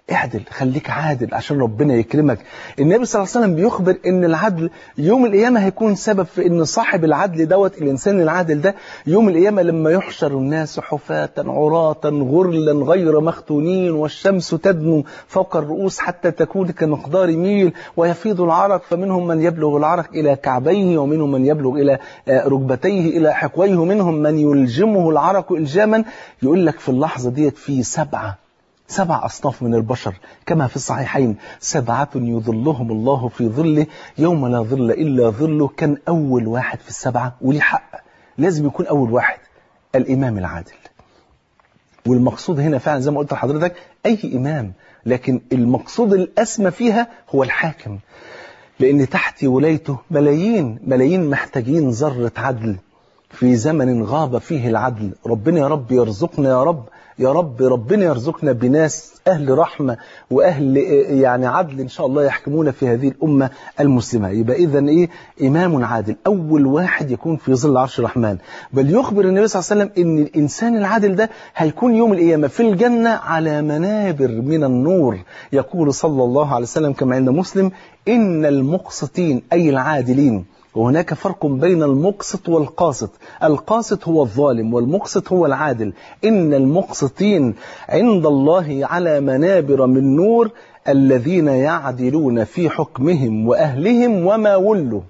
اعدل خليك عادل عشان ربنا يكرمك النبي صلى الله عليه وسلم بيخبر ان العدل يوم القيامة هيكون سبب في ان صاحب العدل دوت الانسان العادل ده يوم القيامة لما يحشر الناس حفاة عراة غرلا غير مختونين والشمس تدنو فوق الرؤوس حتى تكون كمقدار ميل ويفيض العرق فمنهم من يبلغ العرق إلى كعبيه ومنهم من يبلغ إلى ركبتيه إلى حقويه منهم من يلجمه العرق إلجاما يقول لك في اللحظة ديت في سبعة سبع أصناف من البشر كما في الصحيحين سبعة يظلهم الله في ظله يوم لا ظل إلا ظله كان أول واحد في السبعة وليه حق لازم يكون أول واحد الإمام العادل والمقصود هنا فعلا زي ما قلت لحضرتك أي إمام لكن المقصود الأسمى فيها هو الحاكم لأن تحت ولايته ملايين ملايين محتاجين ذرة عدل في زمن غاب فيه العدل ربنا يا رب يرزقنا يا رب يا رب ربنا يرزقنا بناس أهل رحمة وأهل يعني عدل إن شاء الله يحكمون في هذه الأمة المسلمة يبقى إذا إيه إمام عادل أول واحد يكون في ظل عرش الرحمن بل يخبر النبي صلى الله عليه وسلم إن الإنسان العادل ده هيكون يوم القيامة في الجنة على منابر من النور يقول صلى الله عليه وسلم كما عند مسلم إن المقسطين أي العادلين وهناك فرق بين المقسط والقاسط القاسط هو الظالم والمقسط هو العادل إن المقسطين عند الله على منابر من نور الذين يعدلون في حكمهم وأهلهم وما ولوا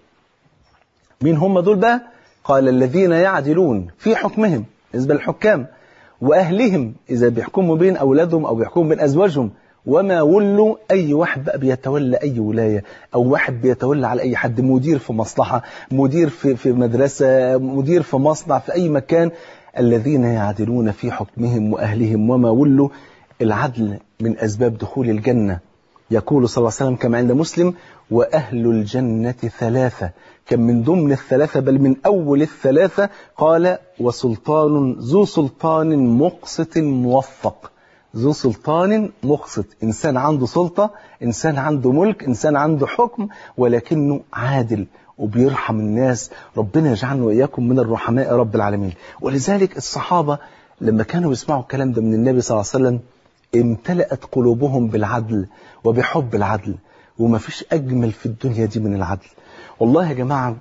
مين هم دول بقى قال الذين يعدلون في حكمهم بالنسبة للحكام وأهلهم إذا بيحكموا بين أولادهم أو بيحكموا بين أزواجهم وما ولوا أي واحد بقى بيتولى أي ولاية أو واحد بيتولى على أي حد مدير في مصلحة مدير في, في مدرسة مدير في مصنع في أي مكان الذين يعدلون في حكمهم وأهلهم وما ولوا العدل من أسباب دخول الجنة يقول صلى الله عليه وسلم كما عند مسلم وأهل الجنة ثلاثة كان من ضمن الثلاثة بل من أول الثلاثة قال وسلطان ذو سلطان مقسط موفق ذو سلطان مقسط إنسان عنده سلطة إنسان عنده ملك إنسان عنده حكم ولكنه عادل وبيرحم الناس ربنا يجعلنا وإياكم من الرحماء رب العالمين ولذلك الصحابة لما كانوا بيسمعوا الكلام ده من النبي صلى الله عليه وسلم امتلأت قلوبهم بالعدل وبحب العدل وما فيش أجمل في الدنيا دي من العدل والله يا جماعة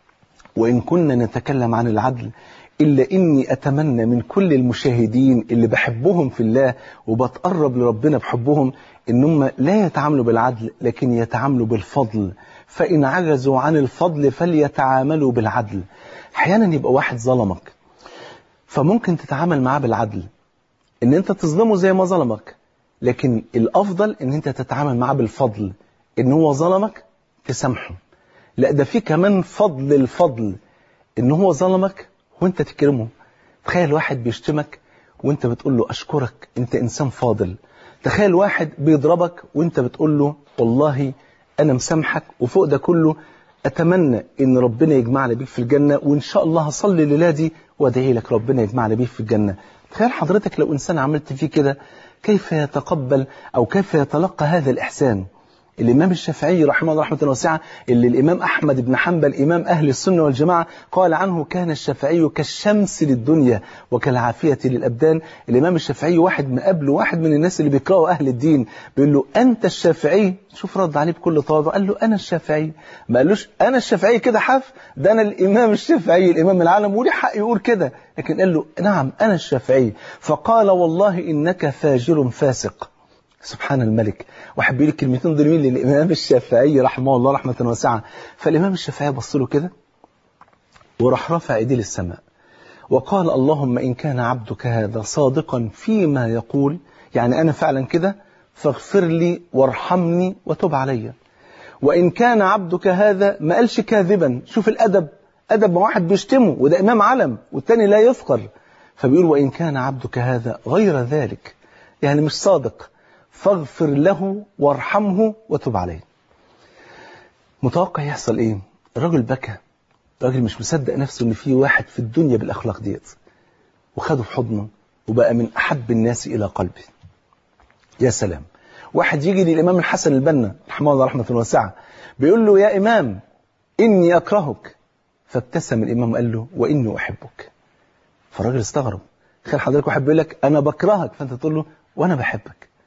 وإن كنا نتكلم عن العدل إلا إني أتمنى من كل المشاهدين اللي بحبهم في الله وبتقرب لربنا بحبهم إنهم لا يتعاملوا بالعدل لكن يتعاملوا بالفضل فإن عجزوا عن الفضل فليتعاملوا بالعدل أحيانا يبقى واحد ظلمك فممكن تتعامل معاه بالعدل إن أنت تظلمه زي ما ظلمك لكن الأفضل إن أنت تتعامل معاه بالفضل إن هو ظلمك تسامحه لا ده في كمان فضل الفضل إن هو ظلمك وانت تكرمه تخيل واحد بيشتمك وانت بتقول له اشكرك انت انسان فاضل تخيل واحد بيضربك وانت بتقول له والله انا مسامحك وفوق ده كله اتمنى ان ربنا يجمعنا بيك في الجنه وان شاء الله هصلي الليله دي وادعي لك ربنا يجمعنا بيك في الجنه تخيل حضرتك لو انسان عملت فيه كده كيف يتقبل او كيف يتلقى هذا الاحسان الإمام الشافعي رحمه الله رحمة واسعة اللي الإمام أحمد بن حنبل إمام أهل السنة والجماعة قال عنه كان الشافعي كالشمس للدنيا وكالعافية للأبدان الإمام الشافعي واحد ما قبله واحد من الناس اللي بيقرأوا أهل الدين بيقول له أنت الشافعي شوف رد عليه بكل تواضع قال له أنا الشافعي ما قالوش أنا الشافعي كده حف ده أنا الإمام الشافعي الإمام العالم وليه حق يقول كده لكن قال له نعم أنا الشافعي فقال والله إنك فاجر فاسق سبحان الملك واحد بيقول الكلمتين دول مين للامام الشافعي رحمه الله رحمه واسعه فالامام الشافعي بص له كده وراح رافع ايديه للسماء وقال اللهم ان كان عبدك هذا صادقا فيما يقول يعني انا فعلا كده فاغفر لي وارحمني وتب علي وان كان عبدك هذا ما قالش كاذبا شوف الادب ادب ما واحد بيشتمه وده امام علم والتاني لا يفقر فبيقول وان كان عبدك هذا غير ذلك يعني مش صادق فاغفر له وارحمه وتب عليه متوقع يحصل ايه الراجل بكى الراجل مش مصدق نفسه ان في واحد في الدنيا بالاخلاق ديت وخده في حضنه وبقى من احب الناس الى قلبي يا سلام واحد يجي للامام الحسن البنا رحمه الله رحمه واسعه بيقول له يا امام اني اكرهك فابتسم الامام قال له واني احبك فالراجل استغرب تخيل حضرتك واحد بيقول لك انا بكرهك فانت تقول له وانا بحبك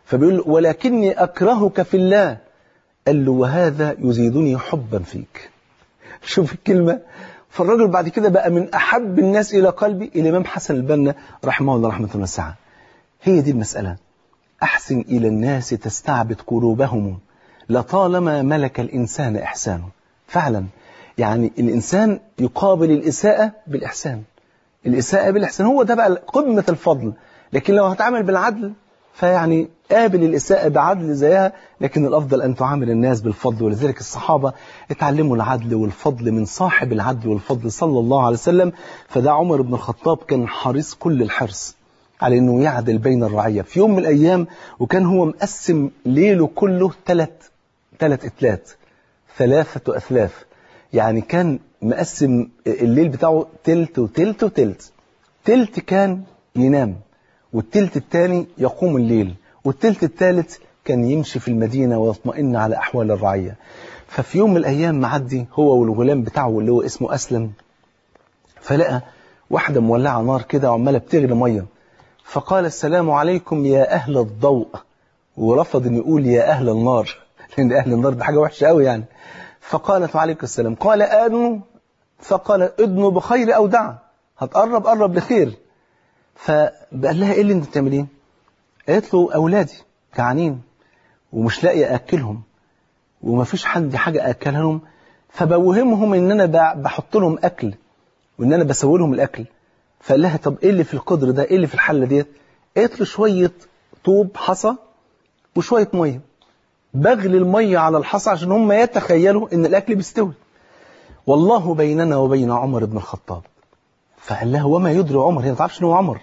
فبيقول له ولكني أكرهك في الله قال له وهذا يزيدني حبا فيك شوف الكلمة فالراجل بعد كده بقى من أحب الناس إلى قلبي الإمام حسن البنا رحمه الله رحمة واسعة هي دي المسألة أحسن إلى الناس تستعبد قلوبهم لطالما ملك الإنسان إحسانه فعلا يعني الإنسان يقابل الإساءة بالإحسان الإساءة بالإحسان هو ده بقى قمة الفضل لكن لو هتعامل بالعدل فيعني قابل الإساءة بعدل زيها لكن الأفضل أن تعامل الناس بالفضل ولذلك الصحابة اتعلموا العدل والفضل من صاحب العدل والفضل صلى الله عليه وسلم فده عمر بن الخطاب كان حريص كل الحرص على أنه يعدل بين الرعية في يوم من الأيام وكان هو مقسم ليله كله ثلاث ثلاث إتلات ثلاثة أثلاث يعني كان مقسم الليل بتاعه تلت وتلت وتلت تلت كان ينام والتلت الثاني يقوم الليل والتلت الثالث كان يمشي في المدينة ويطمئن على أحوال الرعية ففي يوم من الأيام معدي هو والغلام بتاعه اللي هو اسمه أسلم فلقى واحدة مولعة نار كده وعمالة بتغلي مية فقال السلام عليكم يا أهل الضوء ورفض أن يقول يا أهل النار لأن أهل النار ده حاجة وحشة قوي يعني فقالت وعليكم السلام قال آدنوا فقال ادنوا بخير أو دع هتقرب قرب لخير فقال لها ايه اللي انت بتعملين قالت له اولادي جعانين ومش لاقي اكلهم وما فيش حد حاجه اكلها لهم فبوهمهم ان انا بحط لهم اكل وان انا بسوي لهم الاكل فقال لها طب ايه اللي في القدر ده ايه اللي في الحله ديت قالت له شويه طوب حصى وشويه ميه بغلي الميه على الحصى عشان هم يتخيلوا ان الاكل بيستوي والله بيننا وبين عمر بن الخطاب فقال لها وما يدري عمر هي ما تعرفش ان هو عمر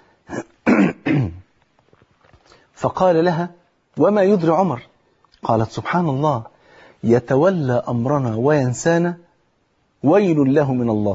فقال لها وما يدري عمر قالت سبحان الله يتولى أمرنا وينسانا ويل له من الله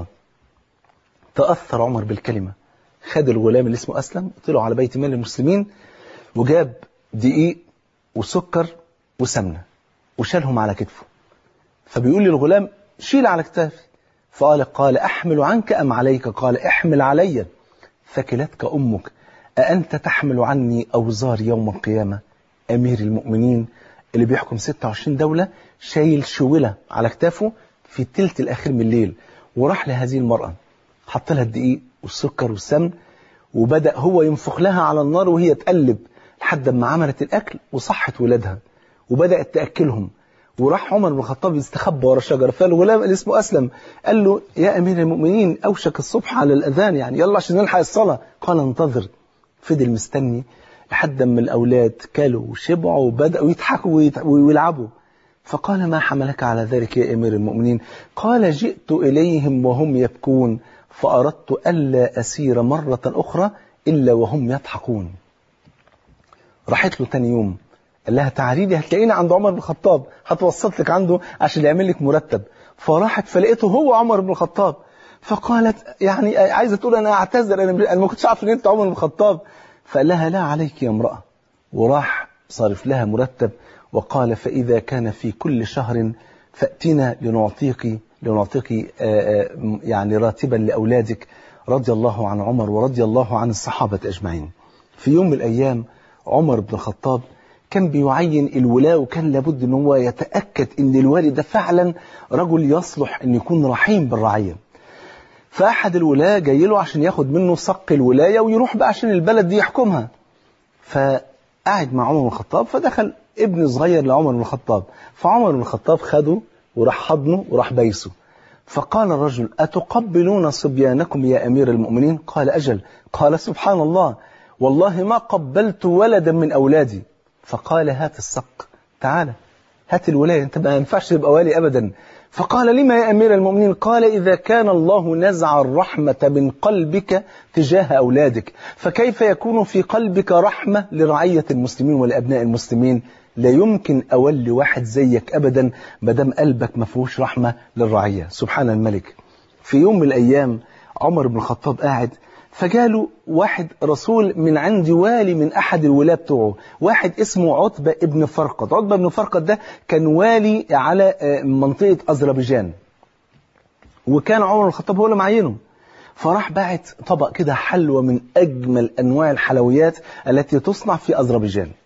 تأثر عمر بالكلمة خد الغلام اللي اسمه أسلم طلعوا على بيت مال المسلمين وجاب دقيق وسكر وسمنة وشالهم على كتفه فبيقول للغلام شيل على كتافي فقال قال أحمل عنك أم عليك قال احمل علي ثكلتك أمك أأنت تحمل عني أوزار يوم القيامة أمير المؤمنين اللي بيحكم 26 دولة شايل شولة على كتافه في التلت الأخير من الليل وراح لهذه المرأة حط لها الدقيق والسكر والسمن وبدأ هو ينفخ لها على النار وهي تقلب لحد ما عملت الأكل وصحت ولادها وبدأت تأكلهم وراح عمر بن الخطاب يستخبى ورا شجره فالغلام اللي اسمه اسلم قال له يا امير المؤمنين اوشك الصبح على الاذان يعني يلا عشان نلحق الصلاه قال انتظر فضل مستني لحد ما الاولاد كلوا وشبعوا وبداوا يضحكوا ويلعبوا فقال ما حملك على ذلك يا امير المؤمنين قال جئت اليهم وهم يبكون فاردت الا اسير مره اخرى الا وهم يضحكون راحت له تاني يوم قال لها تعالي لي هتلاقيني عند عمر بن الخطاب هتوسط لك عنده عشان يعمل لك مرتب فراحت فلقيته هو عمر بن الخطاب فقالت يعني عايزه تقول انا اعتذر انا انا ما كنتش عارف ان انت عمر بن الخطاب فقال لها لا عليك يا امراه وراح صارف لها مرتب وقال فاذا كان في كل شهر فاتنا لنعطيك لنعطيك يعني راتبا لاولادك رضي الله عن عمر ورضي الله عن الصحابه اجمعين في يوم من الايام عمر بن الخطاب كان بيعين الولاة وكان لابد ان هو يتأكد ان الوالي ده فعلا رجل يصلح ان يكون رحيم بالرعية فأحد الولاة جاي له عشان ياخد منه صق الولاية ويروح بقى عشان البلد دي يحكمها فقعد مع عمر بن الخطاب فدخل ابن صغير لعمر بن الخطاب فعمر بن الخطاب خده وراح حضنه وراح بيسه فقال الرجل أتقبلون صبيانكم يا أمير المؤمنين قال أجل قال سبحان الله والله ما قبلت ولدا من أولادي فقال هات الصق تعالى هات الولاية انت ما ينفعش تبقى والي أبدا فقال لما يا أمير المؤمنين قال إذا كان الله نزع الرحمة من قلبك تجاه أولادك فكيف يكون في قلبك رحمة لرعية المسلمين ولأبناء المسلمين لا يمكن أولي واحد زيك أبدا مدام قلبك ما فيهوش رحمة للرعية سبحان الملك في يوم من الأيام عمر بن الخطاب قاعد فجاله واحد رسول من عند والي من أحد الولاة بتوعه واحد اسمه عتبة ابن فرقد عتبة ابن فرقد ده كان والي على منطقة أذربيجان وكان عمر بن الخطاب هو اللي معينه فراح باعت طبق كده حلوى من أجمل أنواع الحلويات التي تصنع في أذربيجان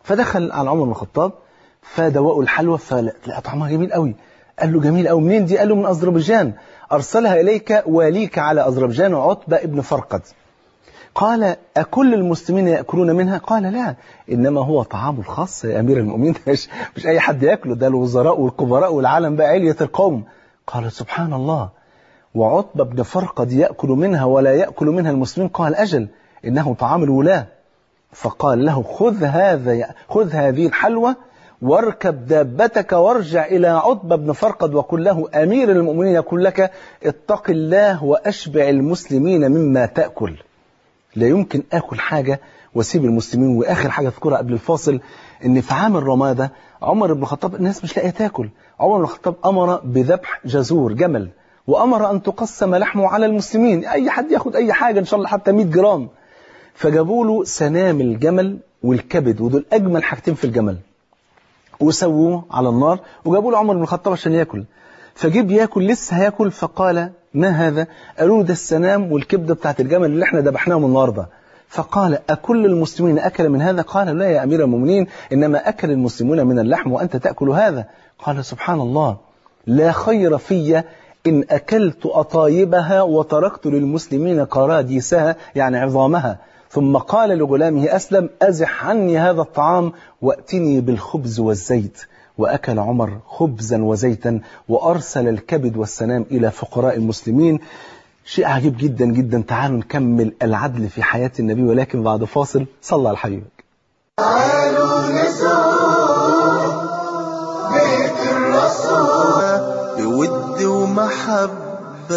فدخل على عمر بن الخطاب فدوقوا الحلوى فلقى طعمها جميل قوي قال له جميل قوي منين دي قال له من أذربيجان أرسلها إليك واليك على أذربيجان عتبة ابن فرقد قال أكل المسلمين يأكلون منها قال لا إنما هو طعام الخاص يا أمير المؤمنين مش, مش أي حد يأكله ده الوزراء والكبراء والعالم بقى علية القوم قال سبحان الله وعتبة بن فرقد يأكل منها ولا يأكل منها المسلمين قال أجل إنه طعام الولاة فقال له خذ هذا خذ هذه الحلوى واركب دابتك وارجع إلى عتبة بن فرقد وقل له أمير المؤمنين يقول لك اتق الله وأشبع المسلمين مما تأكل لا يمكن آكل حاجة واسيب المسلمين وآخر حاجة أذكرها قبل الفاصل إن في عام الرمادة عمر بن الخطاب الناس مش لاقيه تاكل عمر بن الخطاب أمر بذبح جزور جمل وأمر أن تقسم لحمه على المسلمين أي حد ياخد أي حاجة إن شاء الله حتى 100 جرام فجابوا له سنام الجمل والكبد ودول أجمل حاجتين في الجمل وسووه على النار وجابوا له عمر بن الخطاب عشان ياكل فجيب ياكل لسه هياكل فقال ما هذا قالوا له ده السنام والكبدة بتاعت الجمل اللي احنا ذبحناهم النهارده فقال أكل المسلمين أكل من هذا قال لا يا أمير المؤمنين إنما أكل المسلمون من اللحم وأنت تأكل هذا قال سبحان الله لا خير في إن أكلت أطايبها وتركت للمسلمين قراديسها يعني عظامها ثم قال لغلامه أسلم أزح عني هذا الطعام وأتني بالخبز والزيت وأكل عمر خبزا وزيتا وأرسل الكبد والسنام إلى فقراء المسلمين شيء عجيب جدا جدا تعالوا نكمل العدل في حياة النبي ولكن بعد فاصل صلى على حبيبك تعالوا نزور بيت الرسول بود ومحبة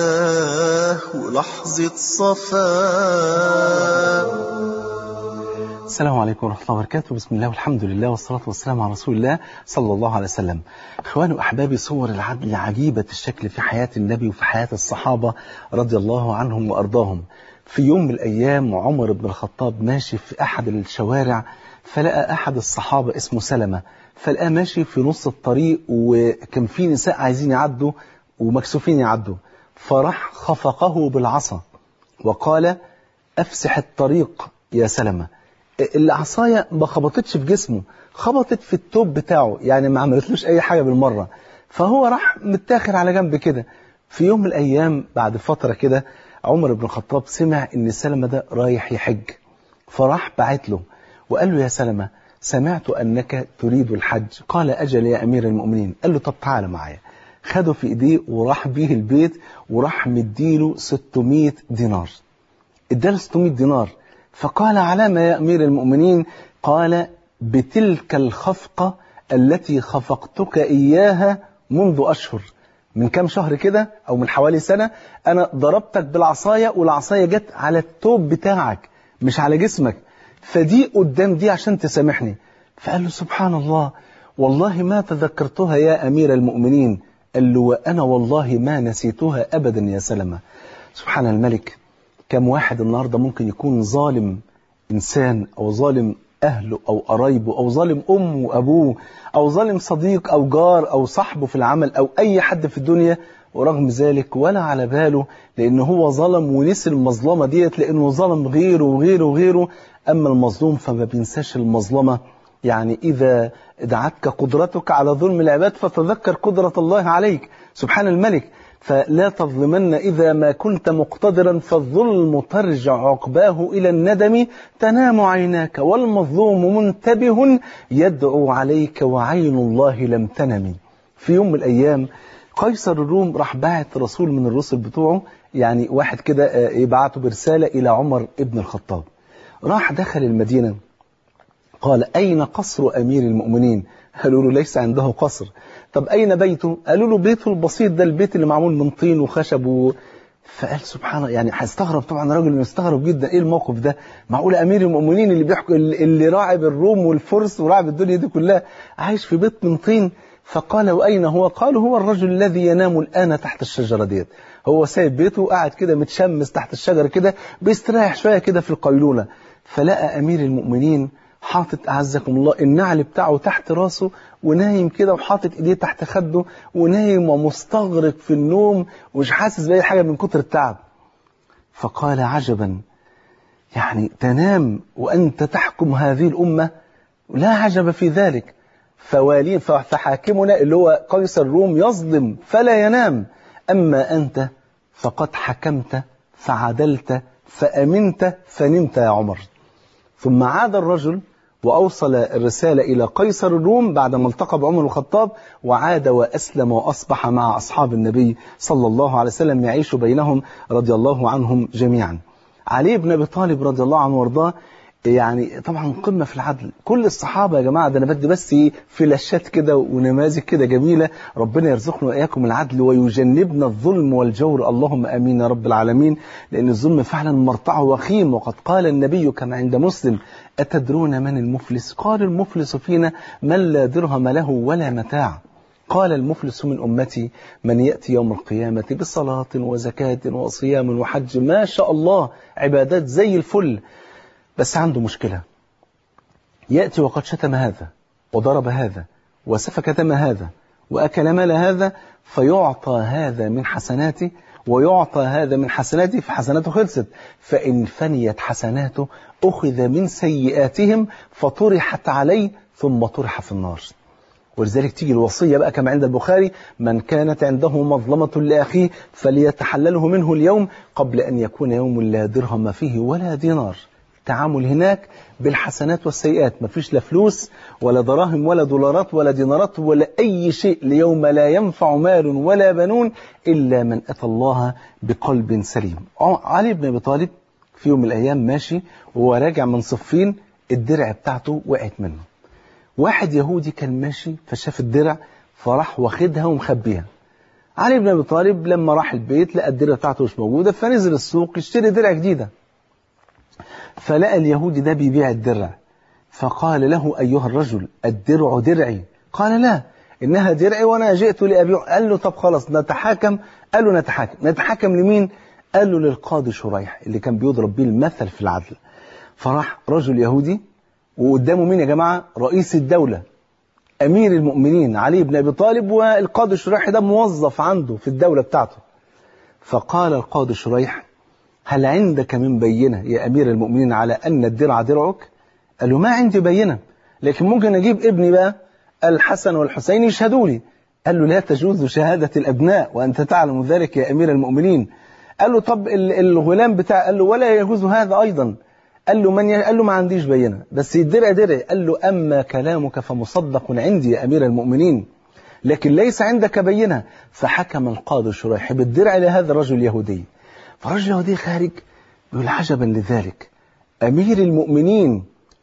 ولحظة صفاء السلام عليكم ورحمة الله وبركاته بسم الله والحمد لله والصلاة والسلام على رسول الله صلى الله عليه وسلم إخواني وأحبابي صور العدل عجيبة الشكل في حياة النبي وفي حياة الصحابة رضي الله عنهم وأرضاهم في يوم من الأيام عمر بن الخطاب ماشي في أحد الشوارع فلقى أحد الصحابة اسمه سلمة فلقاه ماشي في نص الطريق وكان في نساء عايزين يعدوا ومكسوفين يعدوا فراح خفقه بالعصا وقال أفسح الطريق يا سلمة العصاية ما خبطتش في جسمه خبطت في التوب بتاعه يعني ما عملتلوش أي حاجة بالمرة فهو راح متاخر على جنب كده في يوم من الأيام بعد فترة كده عمر بن الخطاب سمع إن سلمة ده رايح يحج فراح بعت له وقال له يا سلمة سمعت أنك تريد الحج قال أجل يا أمير المؤمنين قال له طب تعالى معايا خده في إيديه وراح بيه البيت وراح مديله 600 دينار اداله 600 دينار فقال على ما يا أمير المؤمنين قال بتلك الخفقة التي خفقتك إياها منذ أشهر من كام شهر كده أو من حوالي سنة أنا ضربتك بالعصاية والعصاية جت على التوب بتاعك مش على جسمك فدي قدام دي عشان تسامحني فقال له سبحان الله والله ما تذكرتها يا أمير المؤمنين قال له وأنا والله ما نسيتها أبدا يا سلمة سبحان الملك كم واحد النهاردة ممكن يكون ظالم إنسان أو ظالم أهله أو قرايبه أو ظالم أمه وأبوه أو ظالم صديق أو جار أو صاحبه في العمل أو أي حد في الدنيا ورغم ذلك ولا على باله لأنه هو ظلم ونسي المظلمة ديت لأنه ظلم غيره وغيره وغيره أما المظلوم فما بينساش المظلمة يعني إذا دعتك قدرتك على ظلم العباد فتذكر قدرة الله عليك سبحان الملك فلا تظلمن إذا ما كنت مقتدرا فالظلم ترجع عقباه إلى الندم تنام عيناك والمظلوم منتبه يدعو عليك وعين الله لم تنم في يوم من الأيام قيصر الروم راح باعت رسول من الرسل بتوعه يعني واحد كده يبعته برسالة إلى عمر ابن الخطاب راح دخل المدينة قال أين قصر أمير المؤمنين قالوا له ليس عنده قصر طب أين بيته قالوا له بيته البسيط ده البيت اللي معمول من طين وخشب و... فقال سبحان الله يعني هيستغرب طبعا راجل مستغرب جدا ايه الموقف ده معقول امير المؤمنين اللي بيحكوا اللي راعب الروم والفرس وراعب الدنيا دي كلها عايش في بيت من طين فقال واين هو قالوا هو الرجل الذي ينام الان تحت الشجره ديت هو سايب بيته وقاعد كده متشمس تحت الشجره كده بيستريح شويه كده في القيلوله فلقى امير المؤمنين حاطط أعزكم الله النعل بتاعه تحت راسه ونايم كده وحاطط إيديه تحت خده ونايم ومستغرق في النوم ومش حاسس بأي حاجة من كتر التعب فقال عجبا يعني تنام وأنت تحكم هذه الأمة لا عجب في ذلك فوالي فحاكمنا اللي هو قيصر الروم يظلم فلا ينام أما أنت فقد حكمت فعدلت فأمنت فنمت يا عمر ثم عاد الرجل وأوصل الرسالة إلى قيصر الروم بعدما التقى بعمر الخطاب وعاد وأسلم وأصبح مع أصحاب النبي صلى الله عليه وسلم يعيش بينهم رضي الله عنهم جميعا علي بن أبي طالب رضي الله عنه وارضاه يعني طبعا قمة في العدل كل الصحابة يا جماعة ده أنا بدي بس فلاشات كده ونماذج كده جميلة ربنا يرزقنا وإياكم العدل ويجنبنا الظلم والجور اللهم أمين يا رب العالمين لأن الظلم فعلا مرتع وخيم وقد قال النبي كما عند مسلم أتدرون من المفلس قال المفلس فينا من لا درهم له ولا متاع قال المفلس من أمتي من يأتي يوم القيامة بصلاة وزكاة وصيام وحج ما شاء الله عبادات زي الفل بس عنده مشكلة يأتي وقد شتم هذا وضرب هذا وسفك دم هذا وأكل مال هذا فيعطى هذا من حسناته ويعطى هذا من حسناته فحسناته خلصت فإن فنيت حسناته أخذ من سيئاتهم فطرحت عليه ثم طرح في النار ولذلك تيجي الوصية بقى كما عند البخاري من كانت عنده مظلمة لأخيه فليتحلله منه اليوم قبل أن يكون يوم لا درهم فيه ولا دينار التعامل هناك بالحسنات والسيئات مفيش لا فلوس ولا دراهم ولا دولارات ولا دينارات ولا أي شيء ليوم لا ينفع مال ولا بنون إلا من أتى الله بقلب سليم علي بن أبي طالب في يوم من الأيام ماشي وهو راجع من صفين الدرع بتاعته وقعت منه واحد يهودي كان ماشي فشاف الدرع فراح واخدها ومخبيها علي بن أبي طالب لما راح البيت لقى الدرع بتاعته مش موجودة فنزل السوق يشتري درع جديدة فلقى اليهودي ده بيبيع الدرع فقال له أيها الرجل الدرع درعي قال لا إنها درعي وأنا جئت لأبيع قال له طب خلاص نتحاكم قال له نتحاكم نتحاكم لمين قال له للقاضي شريح اللي كان بيضرب بيه المثل في العدل فراح رجل يهودي وقدامه مين يا جماعة رئيس الدولة أمير المؤمنين علي بن أبي طالب والقاضي شريح ده موظف عنده في الدولة بتاعته فقال القاضي شريح هل عندك من بينة يا أمير المؤمنين على أن الدرع درعك قال له ما عندي بينة لكن ممكن أجيب ابني بقى الحسن والحسين يشهدوا لي قال له لا تجوز شهادة الأبناء وأنت تعلم ذلك يا أمير المؤمنين قال له طب الغلام بتاع قال له ولا يجوز هذا أيضا قال له من ي... قال له ما عنديش بينة بس الدرع درع قال له أما كلامك فمصدق عندي يا أمير المؤمنين لكن ليس عندك بينة فحكم القاضي شريح بالدرع لهذا الرجل اليهودي فرجل يهودي خارج يقول عجبا لذلك أمير المؤمنين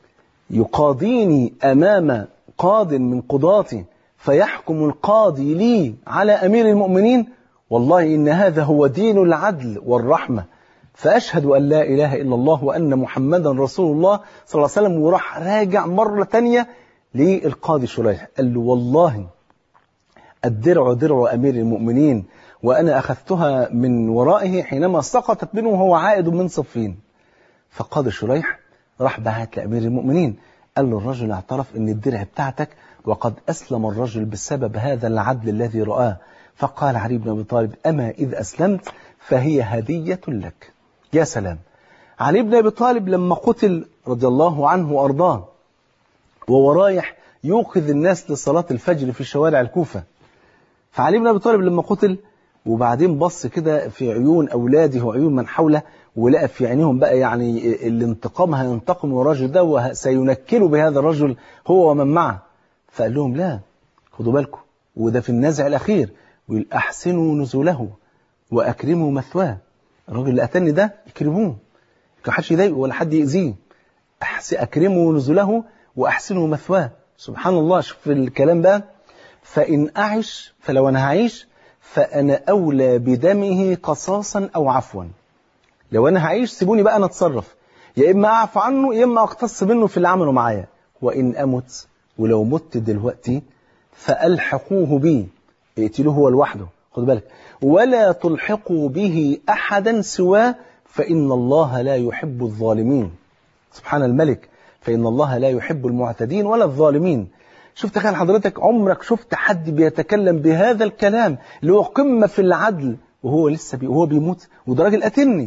يقاضيني أمام قاض من قضاتي فيحكم القاضي لي على أمير المؤمنين والله إن هذا هو دين العدل والرحمة فأشهد أن لا إله إلا الله وأن محمدا رسول الله صلى الله عليه وسلم وراح راجع مرة تانية للقاضي شريح قال له والله الدرع درع أمير المؤمنين وأنا أخذتها من ورائه حينما سقطت منه وهو عائد من صفين فقاضي شريح راح بعت لأمير المؤمنين قال له الرجل اعترف أن الدرع بتاعتك وقد أسلم الرجل بسبب هذا العدل الذي رآه فقال علي بن أبي طالب أما إذ أسلمت فهي هدية لك يا سلام علي بن أبي طالب لما قتل رضي الله عنه وأرضاه وهو رايح يوقظ الناس لصلاة الفجر في شوارع الكوفة فعلي بن أبي طالب لما قتل وبعدين بص كده في عيون أولاده وعيون من حوله ولقى في عينيهم بقى يعني الانتقام هينتقم من الرجل ده وسينكلوا بهذا الرجل هو ومن معه فقال لهم لا خدوا بالكم وده في النزع الأخير ويقول أحسنوا نزوله وأكرموا مثواه الراجل اللي قتلني ده اكرموه ما حدش يضايقه ولا حد يأذيه أكرموا نزوله وأحسنوا مثواه سبحان الله شوف الكلام بقى فإن أعش فلو أنا هعيش فأنا أولى بدمه قصاصا أو عفوا لو أنا هعيش سيبوني بقى أنا أتصرف يا إما أعفو عنه يا إما أقتص منه في اللي عمله معايا وإن أمت ولو مت دلوقتي فألحقوه بي اقتلوه هو لوحده خد بالك ولا تلحقوا به أحدا سواه فإن الله لا يحب الظالمين سبحان الملك فإن الله لا يحب المعتدين ولا الظالمين شوف تخيل حضرتك عمرك شفت حد بيتكلم بهذا الكلام اللي هو قمة في العدل وهو لسه بي وهو بيموت وده راجل قاتلني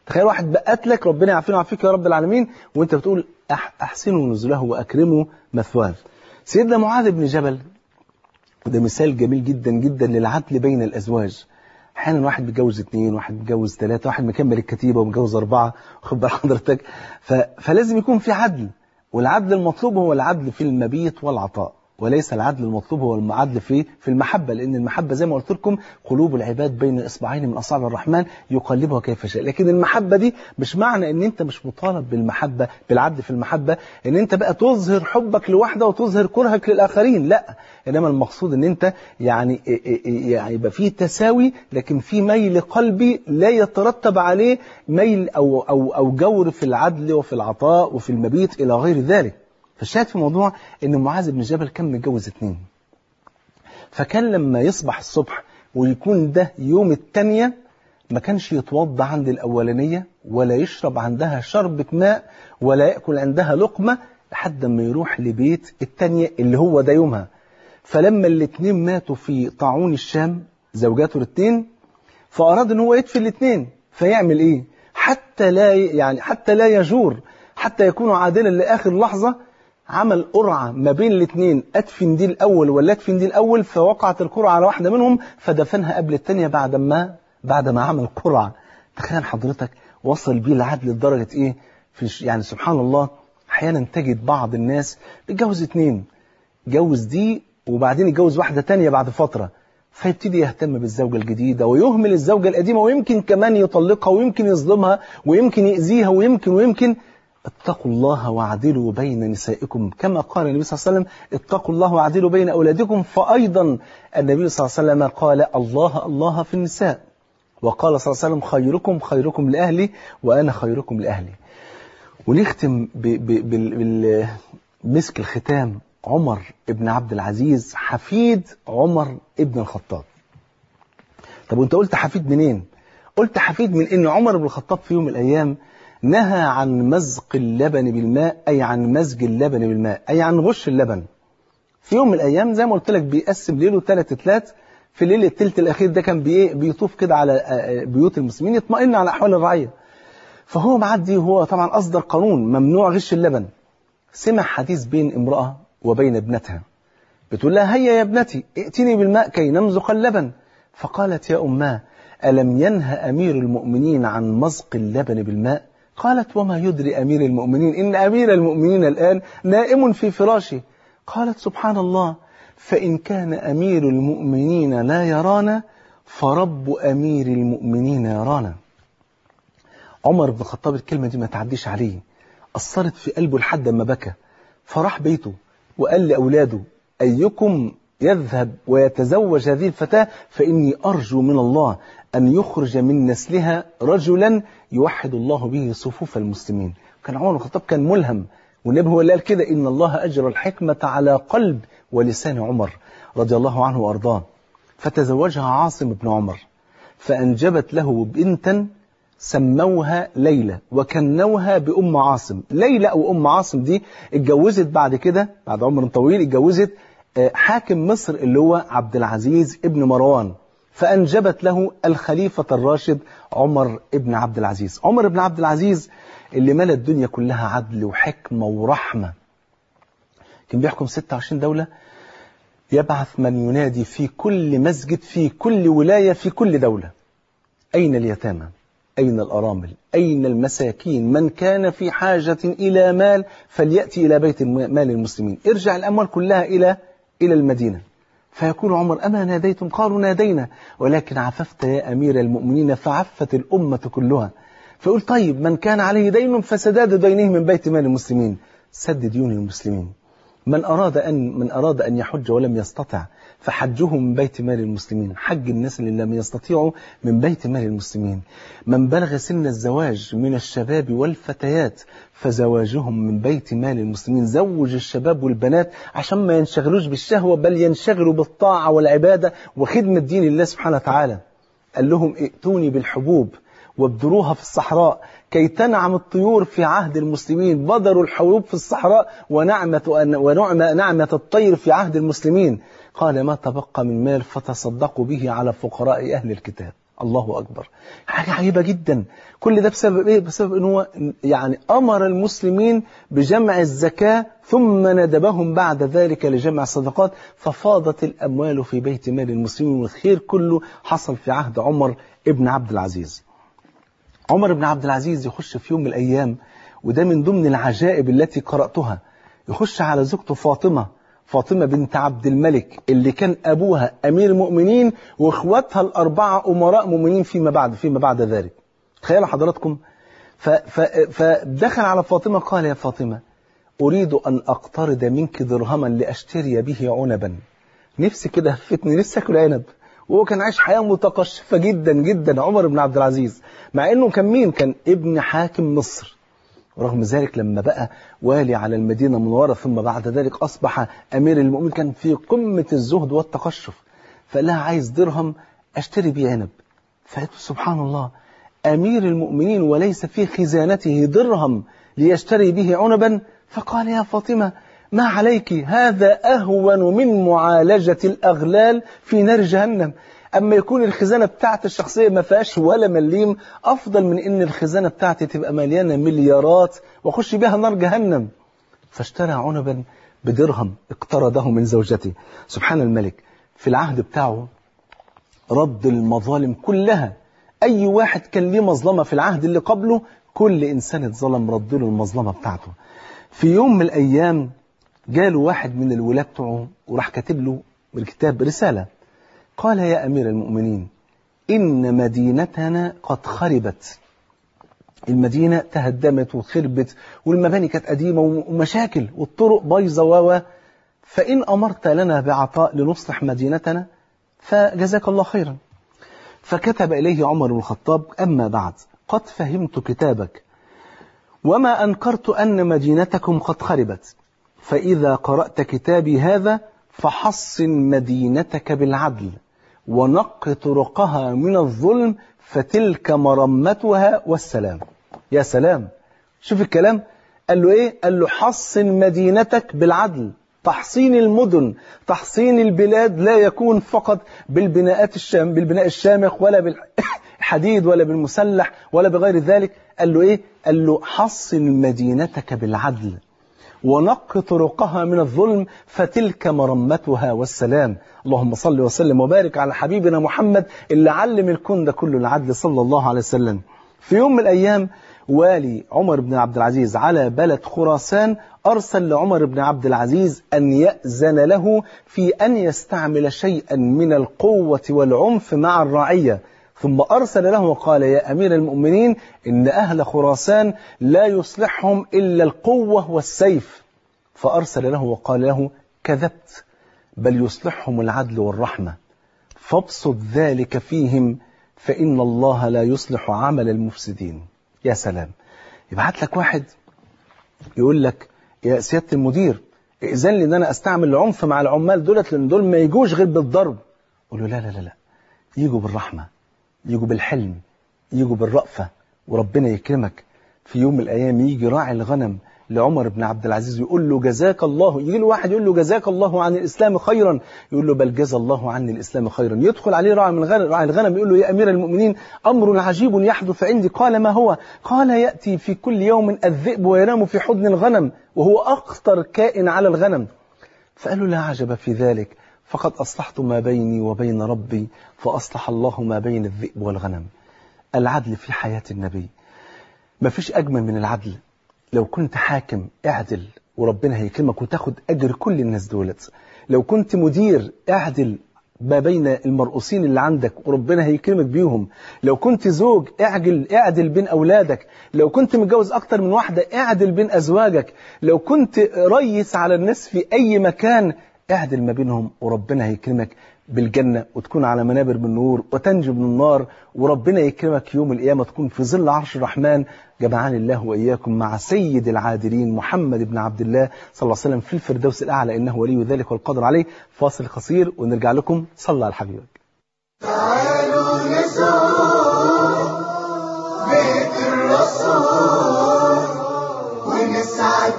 تخيل واحد بقت لك ربنا يعافينا ويعافيك يا رب العالمين وانت بتقول أح احسنوا نزله واكرموا مثواه سيدنا معاذ بن جبل وده مثال جميل جدا جدا للعدل بين الازواج احيانا واحد بيتجوز اثنين واحد بيتجوز ثلاثه واحد مكمل الكتيبه ومتجوز اربعه خد بال حضرتك ف... فلازم يكون في عدل والعدل المطلوب هو العدل في المبيت والعطاء وليس العدل المطلوب هو العدل في في المحبه لان المحبه زي ما قلت لكم قلوب العباد بين اصبعين من اصابع الرحمن يقلبها كيف شاء لكن المحبه دي مش معنى ان انت مش مطالب بالمحبه بالعدل في المحبه ان انت بقى تظهر حبك لواحده وتظهر كرهك للاخرين لا انما المقصود ان انت يعني يعني يبقى في تساوي لكن في ميل قلبي لا يترتب عليه ميل او او او جور في العدل وفي العطاء وفي المبيت الى غير ذلك فالشاهد في الموضوع ان معاذ بن جبل كان متجوز اثنين فكان لما يصبح الصبح ويكون ده يوم الثانية ما كانش يتوضى عند الأولانية ولا يشرب عندها شربة ماء ولا يأكل عندها لقمة لحد ما يروح لبيت الثانية اللي هو ده يومها فلما الاثنين ماتوا في طاعون الشام زوجاته الاثنين فأراد ان هو يدفي الاثنين فيعمل ايه حتى لا يعني حتى لا يجور حتى يكون عادلا لآخر لحظة عمل قرعة ما بين الاثنين أدفن دي الأول ولا أدفن دي الأول فوقعت القرعة على واحدة منهم فدفنها قبل الثانية بعد ما بعد ما عمل قرعة تخيل حضرتك وصل بيه العدل لدرجة إيه في يعني سبحان الله أحيانا تجد بعض الناس بيتجوز اثنين جوز دي وبعدين يتجوز واحدة تانية بعد فترة فيبتدي يهتم بالزوجة الجديدة ويهمل الزوجة القديمة ويمكن كمان يطلقها ويمكن يظلمها ويمكن يأذيها ويمكن ويمكن اتقوا الله واعدلوا بين نسائكم كما قال النبي صلى الله عليه وسلم اتقوا الله واعدلوا بين أولادكم فأيضا النبي صلى الله عليه وسلم قال الله الله في النساء وقال صلى الله عليه وسلم خيركم خيركم لأهلي وأنا خيركم لأهلي ونختم بمسك الختام عمر ابن عبد العزيز حفيد عمر ابن الخطاب طب وانت قلت حفيد منين قلت حفيد من ان عمر بن الخطاب في يوم من الايام نهى عن مزق اللبن بالماء أي عن مزج اللبن بالماء أي عن غش اللبن في يوم من الأيام زي ما قلت لك بيقسم ليله ثلاث تلات في الليل التلت الأخير ده كان بي بيطوف كده على بيوت المسلمين يطمئن على أحوال الرعية فهو معدي وهو طبعا أصدر قانون ممنوع غش اللبن سمع حديث بين امرأة وبين ابنتها بتقول لها هيا يا ابنتي ائتني بالماء كي نمزق اللبن فقالت يا أماه ألم ينهى أمير المؤمنين عن مزق اللبن بالماء قالت وما يدري أمير المؤمنين إن أمير المؤمنين الآن نائم في فراشه قالت سبحان الله فإن كان أمير المؤمنين لا يرانا فرب أمير المؤمنين يرانا عمر بن الخطاب الكلمة دي ما تعديش عليه أثرت في قلبه لحد ما بكى فراح بيته وقال لأولاده أيكم يذهب ويتزوج هذه الفتاة فإني أرجو من الله أن يخرج من نسلها رجلا يوحد الله به صفوف المسلمين كان عمر بن الخطاب كان ملهم والنبي هو اللي قال كده إن الله أجرى الحكمة على قلب ولسان عمر رضي الله عنه وأرضاه فتزوجها عاصم بن عمر فأنجبت له بنتا سموها ليلى وكنوها بأم عاصم ليلى أو أم عاصم دي اتجوزت بعد كده بعد عمر طويل اتجوزت حاكم مصر اللي هو عبد العزيز ابن مروان فأنجبت له الخليفة الراشد عمر ابن عبد العزيز عمر ابن عبد العزيز اللي ملى الدنيا كلها عدل وحكمة ورحمة كان بيحكم 26 دولة يبعث من ينادي في كل مسجد في كل ولاية في كل دولة أين اليتامى أين الأرامل أين المساكين من كان في حاجة إلى مال فليأتي إلى بيت مال المسلمين ارجع الأموال كلها إلى إلى المدينة فيقول عمر أما ناديتم قالوا نادينا ولكن عففت يا أمير المؤمنين فعفت الأمة كلها فيقول طيب من كان عليه دين فسداد دينه من بيت مال المسلمين سد ديون المسلمين من أراد أن من أراد أن يحج ولم يستطع فحجه من بيت مال المسلمين حج الناس اللي لم يستطيعوا من بيت مال المسلمين من بلغ سن الزواج من الشباب والفتيات فزواجهم من بيت مال المسلمين زوج الشباب والبنات عشان ما ينشغلوش بالشهوة بل ينشغلوا بالطاعة والعبادة وخدمة دين الله سبحانه وتعالى قال لهم ائتوني بالحبوب وابدروها في الصحراء كي تنعم الطيور في عهد المسلمين بدروا الحبوب في الصحراء ونعمة, ونعمة نعمة الطير في عهد المسلمين قال ما تبقى من مال فتصدقوا به على فقراء أهل الكتاب الله أكبر حاجة عجيبة جدا كل ده بسبب إيه؟ بسبب إن هو يعني أمر المسلمين بجمع الزكاة ثم ندبهم بعد ذلك لجمع الصدقات ففاضت الأموال في بيت مال المسلمين والخير كله حصل في عهد عمر ابن عبد العزيز عمر بن عبد العزيز يخش في يوم من الأيام وده من ضمن العجائب التي قرأتها يخش على زوجته فاطمة فاطمة بنت عبد الملك اللي كان أبوها أمير المؤمنين وإخواتها الأربعة أمراء مؤمنين فيما بعد فيما بعد ذلك تخيلوا حضراتكم ف ف فدخل على فاطمة قال يا فاطمة أريد أن أقترض منك درهما لأشتري به عنبا نفسي كده هفتني نفسي أكل عنب وهو كان عايش حياة متقشفة جدا جدا عمر بن عبد العزيز مع أنه كان مين كان ابن حاكم مصر ورغم ذلك لما بقى والي على المدينة المنورة ثم بعد ذلك أصبح أمير المؤمنين كان في قمة الزهد والتقشف فقال لها عايز درهم أشتري بيه عنب فقالت سبحان الله أمير المؤمنين وليس في خزانته درهم ليشتري به عنبا فقال يا فاطمة ما عليك هذا أهون من معالجة الأغلال في نار جهنم أما يكون الخزانة بتاعت الشخصية ما فيهاش ولا مليم أفضل من إن الخزانة بتاعتي تبقى مليانة مليارات وأخش بها نار جهنم فاشترى عنبا بدرهم اقترضه من زوجته سبحان الملك في العهد بتاعه رد المظالم كلها أي واحد كان ليه مظلمة في العهد اللي قبله كل إنسان اتظلم رد له المظلمة بتاعته في يوم من الأيام جاله واحد من الولاة بتوعه وراح كاتب له بالكتاب رسالة قال يا أمير المؤمنين إن مدينتنا قد خربت المدينة تهدمت وخربت والمباني كانت قديمة ومشاكل والطرق بايظة و فإن أمرت لنا بعطاء لنصلح مدينتنا فجزاك الله خيرا فكتب إليه عمر بن الخطاب أما بعد قد فهمت كتابك وما أنكرت أن مدينتكم قد خربت فإذا قرأت كتابي هذا فحصن مدينتك بالعدل ونق طرقها من الظلم فتلك مرمتها والسلام يا سلام شوف الكلام قال له ايه قال له حصن مدينتك بالعدل تحصين المدن تحصين البلاد لا يكون فقط بالبناءات الشام بالبناء الشامخ ولا بالحديد ولا بالمسلح ولا بغير ذلك قال له ايه قال له حصن مدينتك بالعدل ونق طرقها من الظلم فتلك مرمتها والسلام اللهم صل وسلم وبارك على حبيبنا محمد اللي علم الكون ده كله العدل صلى الله عليه وسلم في يوم من الأيام والي عمر بن عبد العزيز على بلد خراسان أرسل لعمر بن عبد العزيز أن يأذن له في أن يستعمل شيئا من القوة والعنف مع الرعية ثم أرسل له وقال يا أمير المؤمنين إن أهل خراسان لا يصلحهم إلا القوة والسيف فأرسل له وقال له كذبت بل يصلحهم العدل والرحمة فابسط ذلك فيهم فإن الله لا يصلح عمل المفسدين يا سلام يبعت لك واحد يقول لك يا سيادة المدير إذن لي أن أنا أستعمل العنف مع العمال دولت لأن دول ما يجوش غير بالضرب قول له لا لا لا لا يجوا بالرحمة يجوا بالحلم يجوا بالرأفة وربنا يكرمك في يوم من الأيام يجي راعي الغنم لعمر بن عبد العزيز يقول له جزاك الله يجي له واحد يقول له جزاك الله عن الإسلام خيرا يقول له بل جزى الله عني الإسلام خيرا يدخل عليه راعي من الغنم راعي الغنم يقول له يا أمير المؤمنين أمر عجيب يحدث عندي قال ما هو قال يأتي في كل يوم الذئب وينام في حضن الغنم وهو أخطر كائن على الغنم فقالوا لا عجب في ذلك فقد أصلحت ما بيني وبين ربي فأصلح الله ما بين الذئب والغنم العدل في حياة النبي ما فيش أجمل من العدل لو كنت حاكم اعدل وربنا هيكرمك وتاخد أجر كل الناس دولت لو كنت مدير اعدل ما بين المرؤوسين اللي عندك وربنا هيكرمك بيهم لو كنت زوج اعجل اعدل بين أولادك لو كنت متجوز أكتر من واحدة اعدل بين أزواجك لو كنت ريس على الناس في أي مكان اعدل ما بينهم وربنا هيكرمك بالجنة وتكون على منابر من نور وتنجو من النار وربنا يكرمك يوم القيامة تكون في ظل عرش الرحمن جمعان الله وإياكم مع سيد العادلين محمد بن عبد الله صلى الله عليه وسلم في الفردوس الأعلى إنه ولي ذلك والقدر عليه فاصل قصير ونرجع لكم صلى على حبيبك تعالوا نزور بيت الرسول ونسعد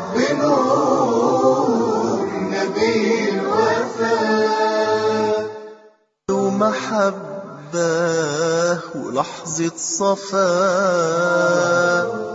بنور نبي الوفاء ومحبة لحظة صفاء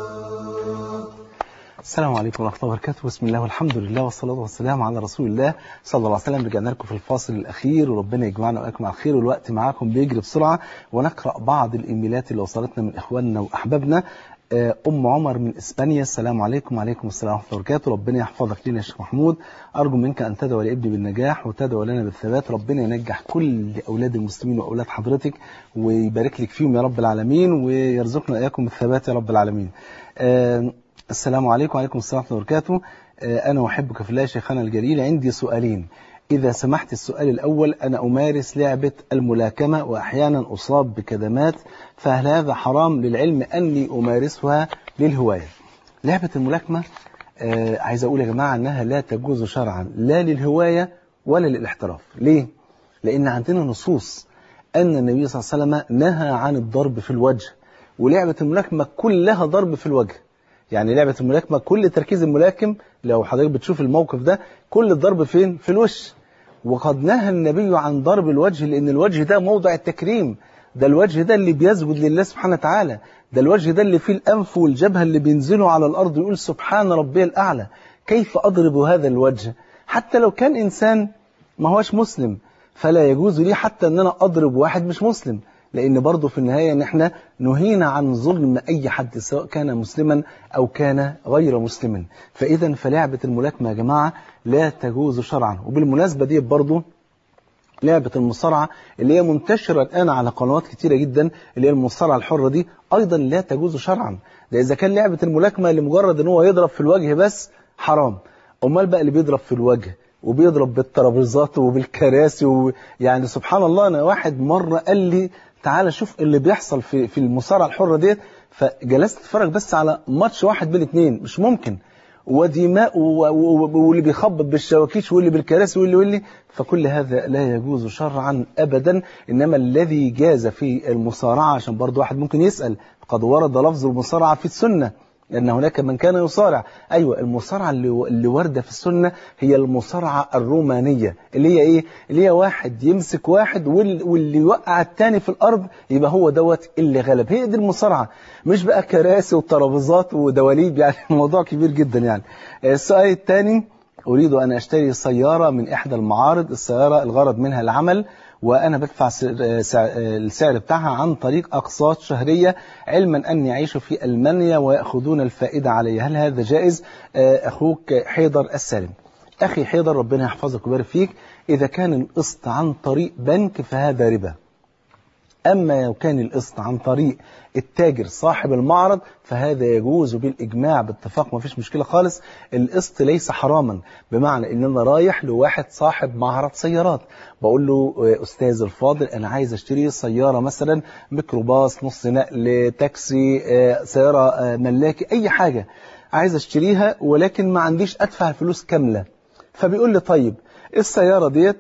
السلام عليكم ورحمة الله وبركاته بسم الله والحمد لله والصلاة والسلام على رسول الله صلى الله عليه وسلم رجعنا لكم في الفاصل الأخير وربنا يجمعنا وإياكم على الخير والوقت معاكم بيجري بسرعة ونقرأ بعض الإيميلات اللي وصلتنا من إخواننا وأحبابنا آه، أم عمر من إسبانيا السلام عليكم وعليكم السلام ورحمة الله وبركاته ربنا يحفظك لنا يا شيخ محمود أرجو منك أن تدعو لابني بالنجاح وتدعو لنا بالثبات ربنا ينجح كل أولاد المسلمين وأولاد حضرتك ويبارك لك فيهم يا رب العالمين ويرزقنا إياكم بالثبات يا رب العالمين آه، السلام عليكم وعليكم السلام ورحمة الله وبركاته آه، أنا أحبك في الله يا شيخنا الجليل عندي سؤالين إذا سمحت السؤال الأول أنا أمارس لعبة الملاكمة وأحيانا أصاب بكدمات فهل هذا حرام للعلم أني أمارسها للهواية لعبة الملاكمة آه عايز أقول يا جماعة أنها لا تجوز شرعا لا للهواية ولا للاحتراف ليه؟ لأن عندنا نصوص أن النبي صلى الله عليه وسلم نهى عن الضرب في الوجه ولعبة الملاكمة كلها ضرب في الوجه يعني لعبة الملاكمة كل تركيز الملاكم لو حضرتك بتشوف الموقف ده كل الضرب فين في الوش وقد نهى النبي عن ضرب الوجه لأن الوجه ده موضع التكريم ده الوجه ده اللي بيسجد لله سبحانه وتعالى ده الوجه ده اللي فيه الأنف والجبهة اللي بينزلوا على الأرض يقول سبحان ربي الأعلى كيف أضرب هذا الوجه حتى لو كان إنسان ما هوش مسلم فلا يجوز لي حتى أن أنا أضرب واحد مش مسلم لأن برضه في النهاية إن إحنا نهينا عن ظلم أي حد سواء كان مسلما أو كان غير مسلم فإذا فلعبة الملاكمة يا جماعة لا تجوز شرعا وبالمناسبة دي برضه لعبة المصارعة اللي هي منتشرة الآن على قنوات كتيرة جدا اللي هي المصارعة الحرة دي أيضا لا تجوز شرعا ده إذا كان لعبة الملاكمة لمجرد إن هو يضرب في الوجه بس حرام أمال بقى اللي بيضرب في الوجه وبيضرب بالترابيزات وبالكراسي ويعني سبحان الله أنا واحد مرة قال لي تعالى شوف اللي بيحصل في في المصارعة الحرة ديت فجلست اتفرج بس على ماتش واحد بين اتنين مش ممكن ودماء و- و- واللي بيخبط بالشواكيش واللي بالكراسي واللي واللي فكل هذا لا يجوز شرعا ابدا انما الذي جاز في المصارعه عشان برضه واحد ممكن يسال قد ورد لفظ المصارعه في السنه لأن هناك من كان يصارع أيوة المصارعة اللي, اللي واردة في السنة هي المصارعة الرومانية اللي هي إيه؟ اللي هي واحد يمسك واحد وال- واللي يوقع التاني في الأرض يبقى هو دوت اللي غلب هي دي المصارعة مش بقى كراسي وترابيزات ودواليب يعني الموضوع كبير جدا يعني السؤال الثاني أريد أن أشتري سيارة من إحدى المعارض السيارة الغرض منها العمل وأنا بدفع سعر- سعر- السعر بتاعها عن طريق أقساط شهرية علما أني أعيش في ألمانيا ويأخذون الفائدة علي هل هذا جائز آه، أخوك حيدر السالم أخي حيدر ربنا يحفظك ويبارك فيك إذا كان القسط عن طريق بنك فهذا ربا أما لو كان القسط عن طريق التاجر صاحب المعرض فهذا يجوز بالإجماع باتفاق ما فيش مشكلة خالص القسط ليس حراما بمعنى إن أنا رايح لواحد صاحب معرض سيارات بقول له آه، أستاذ الفاضل أنا عايز أشتري سيارة مثلا ميكروباص نص نقل تاكسي آه، سيارة آه، ملاكي أي حاجة عايز أشتريها ولكن ما عنديش أدفع الفلوس كاملة فبيقول لي طيب السيارة ديت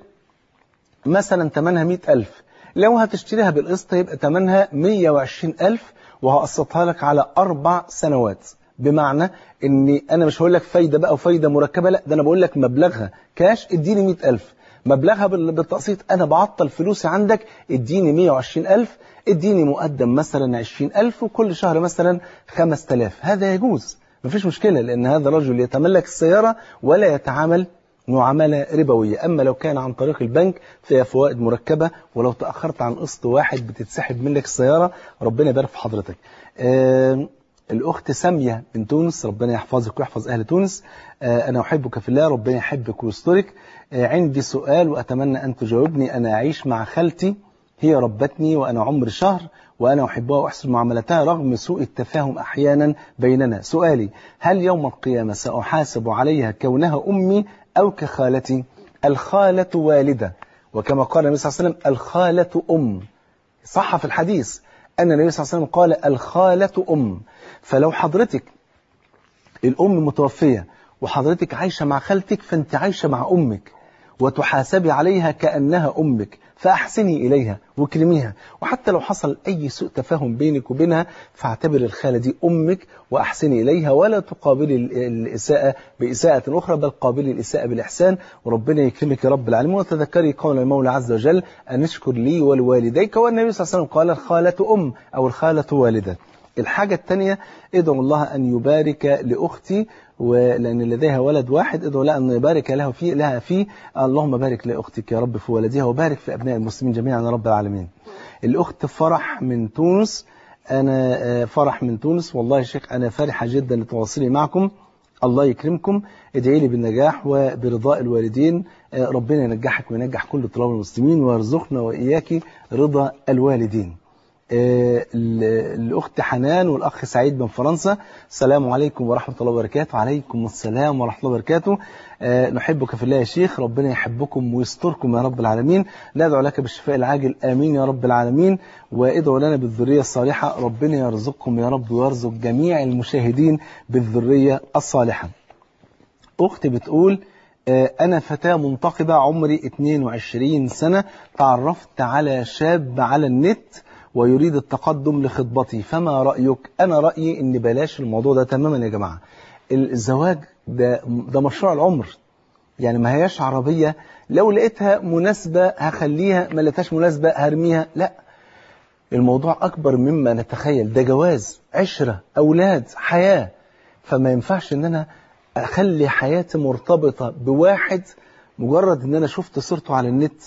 مثلا ثمنها 100000 لو هتشتريها بالقسط يبقى ثمنها 120000 وهقسطها لك على أربع سنوات بمعنى ان انا مش هقول لك فايده بقى وفايده مركبه لا ده انا بقول لك مبلغها كاش اديني 100000 مبلغها بال- بالتقسيط انا بعطل فلوسي عندك اديني 120000 اديني مقدم مثلا 20000 وكل شهر مثلا 5000 هذا يجوز مفيش مشكله لان هذا رجل يتملك السياره ولا يتعامل معاملة ربوية أما لو كان عن طريق البنك فيها فوائد مركبة ولو تأخرت عن قسط واحد بتتسحب منك السيارة ربنا يبارك في حضرتك آه الأخت سامية من تونس ربنا يحفظك ويحفظ أهل تونس آه أنا أحبك في الله ربنا يحبك ويسترك آه عندي سؤال وأتمنى أن تجاوبني أنا أعيش مع خالتي هي ربتني وأنا عمري شهر وأنا أحبها وأحسن معاملتها رغم سوء التفاهم أحيانا بيننا سؤالي هل يوم القيامة سأحاسب عليها كونها أمي أو كخالتي الخالة والدة وكما قال النبي صلى الله عليه وسلم الخالة أم صح في الحديث أن النبي صلى الله عليه وسلم قال الخالة أم فلو حضرتك الأم متوفية وحضرتك عايشة مع خالتك فأنت عايشة مع أمك وتحاسبي عليها كأنها أمك فأحسني إليها واكرميها وحتى لو حصل أي سوء تفاهم بينك وبينها فاعتبر الخالة دي أمك وأحسني إليها ولا تقابلي الإساءة بإساءة أخرى بل قابلي الإساءة بالإحسان وربنا يكرمك يا رب العالمين وتذكري قول المولى عز وجل أن اشكر لي ولوالديك والنبي صلى الله عليه وسلم قال الخالة أم أو الخالة والدة الحاجة الثانية ادعو الله أن يبارك لأختي ولأن لديها ولد واحد ادعو الله أن يبارك له فيه لها فيه اللهم بارك لأختك يا رب في ولدها وبارك في أبناء المسلمين جميعا يا رب العالمين الأخت فرح من تونس أنا فرح من تونس والله يا شيخ أنا فرحة جدا لتواصلي معكم الله يكرمكم ادعي لي بالنجاح وبرضاء الوالدين ربنا ينجحك وينجح كل طلاب المسلمين ويرزقنا وإياك رضا الوالدين الأخت حنان والأخ سعيد من فرنسا السلام عليكم ورحمة الله وبركاته وعليكم السلام ورحمة الله وبركاته نحبك في الله يا شيخ ربنا يحبكم ويستركم يا رب العالمين ندعو لك بالشفاء العاجل آمين يا رب العالمين وادعو لنا بالذرية الصالحة ربنا يرزقكم يا رب ويرزق جميع المشاهدين بالذرية الصالحة أختي بتقول أنا فتاة منتقبة عمري 22 سنة تعرفت على شاب على النت ويريد التقدم لخطبتي فما رأيك أنا رأيي أن بلاش الموضوع ده تماما يا جماعة الزواج ده, ده مشروع العمر يعني ما هياش عربية لو لقيتها مناسبة هخليها ما لقيتهاش مناسبة هرميها لا الموضوع أكبر مما نتخيل ده جواز عشرة أولاد حياة فما ينفعش أن أنا أخلي حياتي مرتبطة بواحد مجرد أن أنا شفت صورته على النت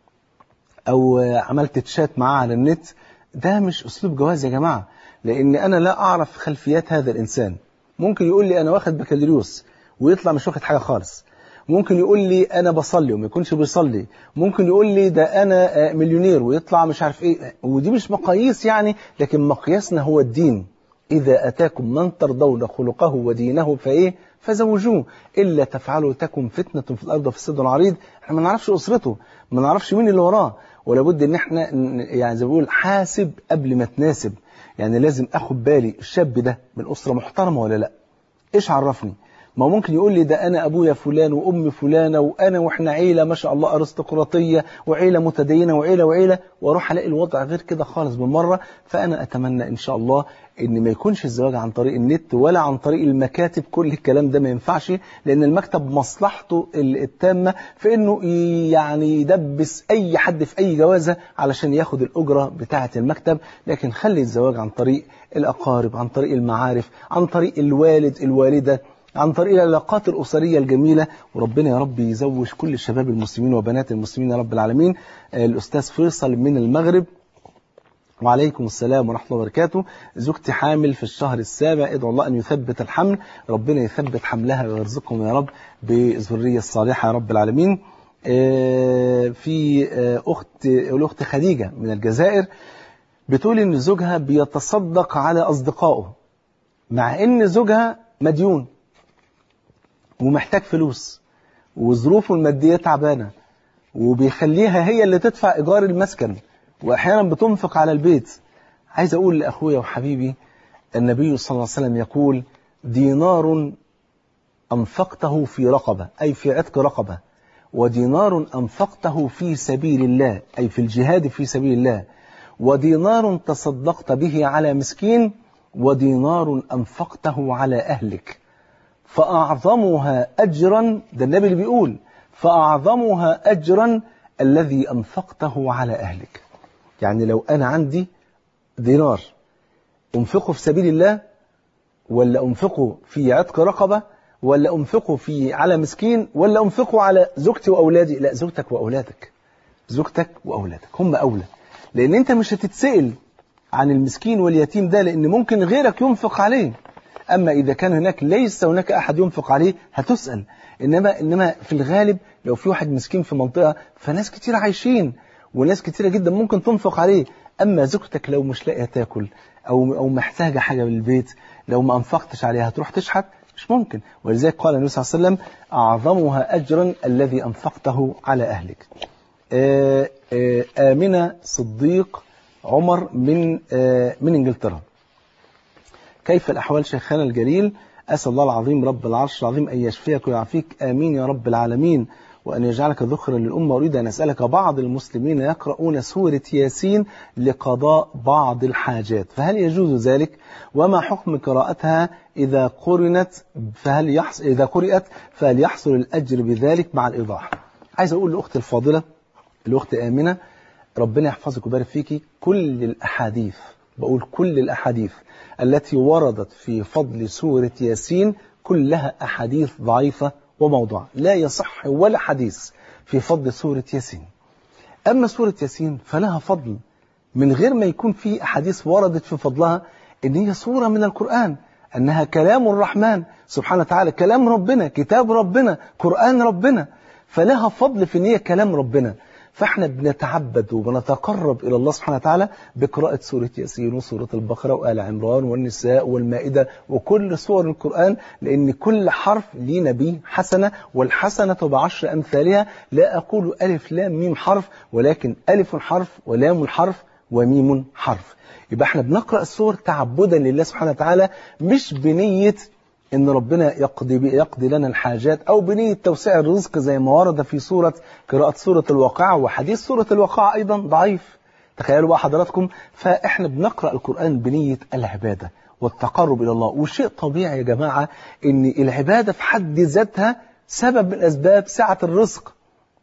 أو عملت تشات معاه على النت ده مش أسلوب جواز يا جماعة لأن أنا لا أعرف خلفيات هذا الإنسان ممكن يقول لي أنا واخد بكالوريوس ويطلع مش واخد حاجة خالص ممكن يقول لي أنا بصلي وما يكونش بيصلي ممكن يقول لي ده أنا مليونير ويطلع مش عارف إيه ودي مش مقاييس يعني لكن مقياسنا هو الدين إذا أتاكم من ترضون خلقه ودينه فإيه فزوجوه إلا تفعلوا تكن فتنة في الأرض وفي الصدر العريض احنا ما نعرفش أسرته ما نعرفش مين اللي وراه ولا بد ان احنا يعني زي ما بقول حاسب قبل ما تناسب يعني لازم اخد بالي الشاب ده من اسره محترمه ولا لا ايش عرفني ما ممكن يقول لي ده انا ابويا فلان وامي فلانه وانا واحنا عيله ما شاء الله ارستقراطيه وعيله متدينه وعيله وعيله واروح الاقي الوضع غير كده خالص بالمره فانا اتمنى ان شاء الله ان ما يكونش الزواج عن طريق النت ولا عن طريق المكاتب كل الكلام ده ما ينفعش لان المكتب مصلحته التامه في انه يعني يدبس اي حد في اي جوازه علشان ياخد الاجره بتاعه المكتب لكن خلي الزواج عن طريق الاقارب عن طريق المعارف عن طريق الوالد الوالده عن طريق العلاقات الأسرية الجميلة وربنا يا رب يزوج كل الشباب المسلمين وبنات المسلمين يا رب العالمين الأستاذ فيصل من المغرب وعليكم السلام ورحمة الله وبركاته زوجتي حامل في الشهر السابع ادعو الله أن يثبت الحمل ربنا يثبت حملها ويرزقهم يا رب بالذرية الصالحة يا رب العالمين في أخت الأخت خديجة من الجزائر بتقول إن زوجها بيتصدق على أصدقائه مع إن زوجها مديون ومحتاج فلوس وظروفه المادية تعبانة وبيخليها هي اللي تدفع إيجار المسكن وأحيانا بتنفق على البيت عايز أقول لأخويا وحبيبي النبي صلى الله عليه وسلم يقول دينار أنفقته في رقبة أي في عتق رقبة ودينار أنفقته في سبيل الله أي في الجهاد في سبيل الله ودينار تصدقت به على مسكين ودينار أنفقته على أهلك فأعظمها أجرا ده النبي اللي بيقول فأعظمها أجرا الذي أنفقته على أهلك يعني لو أنا عندي دينار أنفقه في سبيل الله ولا أنفقه في عتق رقبة ولا أنفقه في على مسكين ولا أنفقه على زوجتي وأولادي لا زوجتك وأولادك زوجتك وأولادك هم أولى لأن أنت مش هتتسأل عن المسكين واليتيم ده لأن ممكن غيرك ينفق عليه أما إذا كان هناك ليس هناك أحد ينفق عليه هتسأل إنما, إنما في الغالب لو في واحد مسكين في منطقة فناس كتير عايشين وناس كتيرة جدا ممكن تنفق عليه أما زوجتك لو مش لاقية تاكل أو, أو محتاجة حاجة من البيت لو ما أنفقتش عليها هتروح تشحت مش ممكن ولذلك قال النبي صلى الله عليه وسلم أعظمها أجرا الذي أنفقته على أهلك آآ آآ آمنة صديق عمر من من إنجلترا كيف الأحوال شيخنا الجليل أسأل الله العظيم رب العرش العظيم أن يشفيك ويعافيك آمين يا رب العالمين وأن يجعلك ذخرا للأمة أريد أن أسألك بعض المسلمين يقرؤون سورة ياسين لقضاء بعض الحاجات فهل يجوز ذلك وما حكم قراءتها إذا قرنت فهل يحصل إذا قرأت فهل يحصل الأجر بذلك مع الإيضاح عايز أقول لأختي الفاضلة الأخت آمنة ربنا يحفظك ويبارك فيكي كل الأحاديث بقول كل الأحاديث التي وردت في فضل سورة ياسين كلها أحاديث ضعيفة وموضوع لا يصح ولا حديث في فضل سورة ياسين أما سورة ياسين فلها فضل من غير ما يكون في أحاديث وردت في فضلها إن هي سورة من القرآن أنها كلام الرحمن سبحانه وتعالى كلام ربنا كتاب ربنا قرآن ربنا فلها فضل في إن هي كلام ربنا فاحنا بنتعبد وبنتقرب إلى الله سبحانه وتعالى بقراءة سورة ياسين وسورة البقرة وآل عمران والنساء والمائدة وكل سور القرآن لأن كل حرف ليه نبي حسنة والحسنة بعشر أمثالها لا أقول ألف لام ميم حرف ولكن ألف حرف ولام حرف وميم حرف يبقى احنا بنقرأ السور تعبدا لله سبحانه وتعالى مش بنية ان ربنا يقضي يقضي لنا الحاجات او بنيه توسيع الرزق زي ما ورد في سوره قراءه سوره الواقعه وحديث سوره الواقعه ايضا ضعيف تخيلوا بقى حضراتكم فاحنا بنقرا القران بنيه العباده والتقرب الى الله وشيء طبيعي يا جماعه ان العباده في حد ذاتها سبب من اسباب سعه الرزق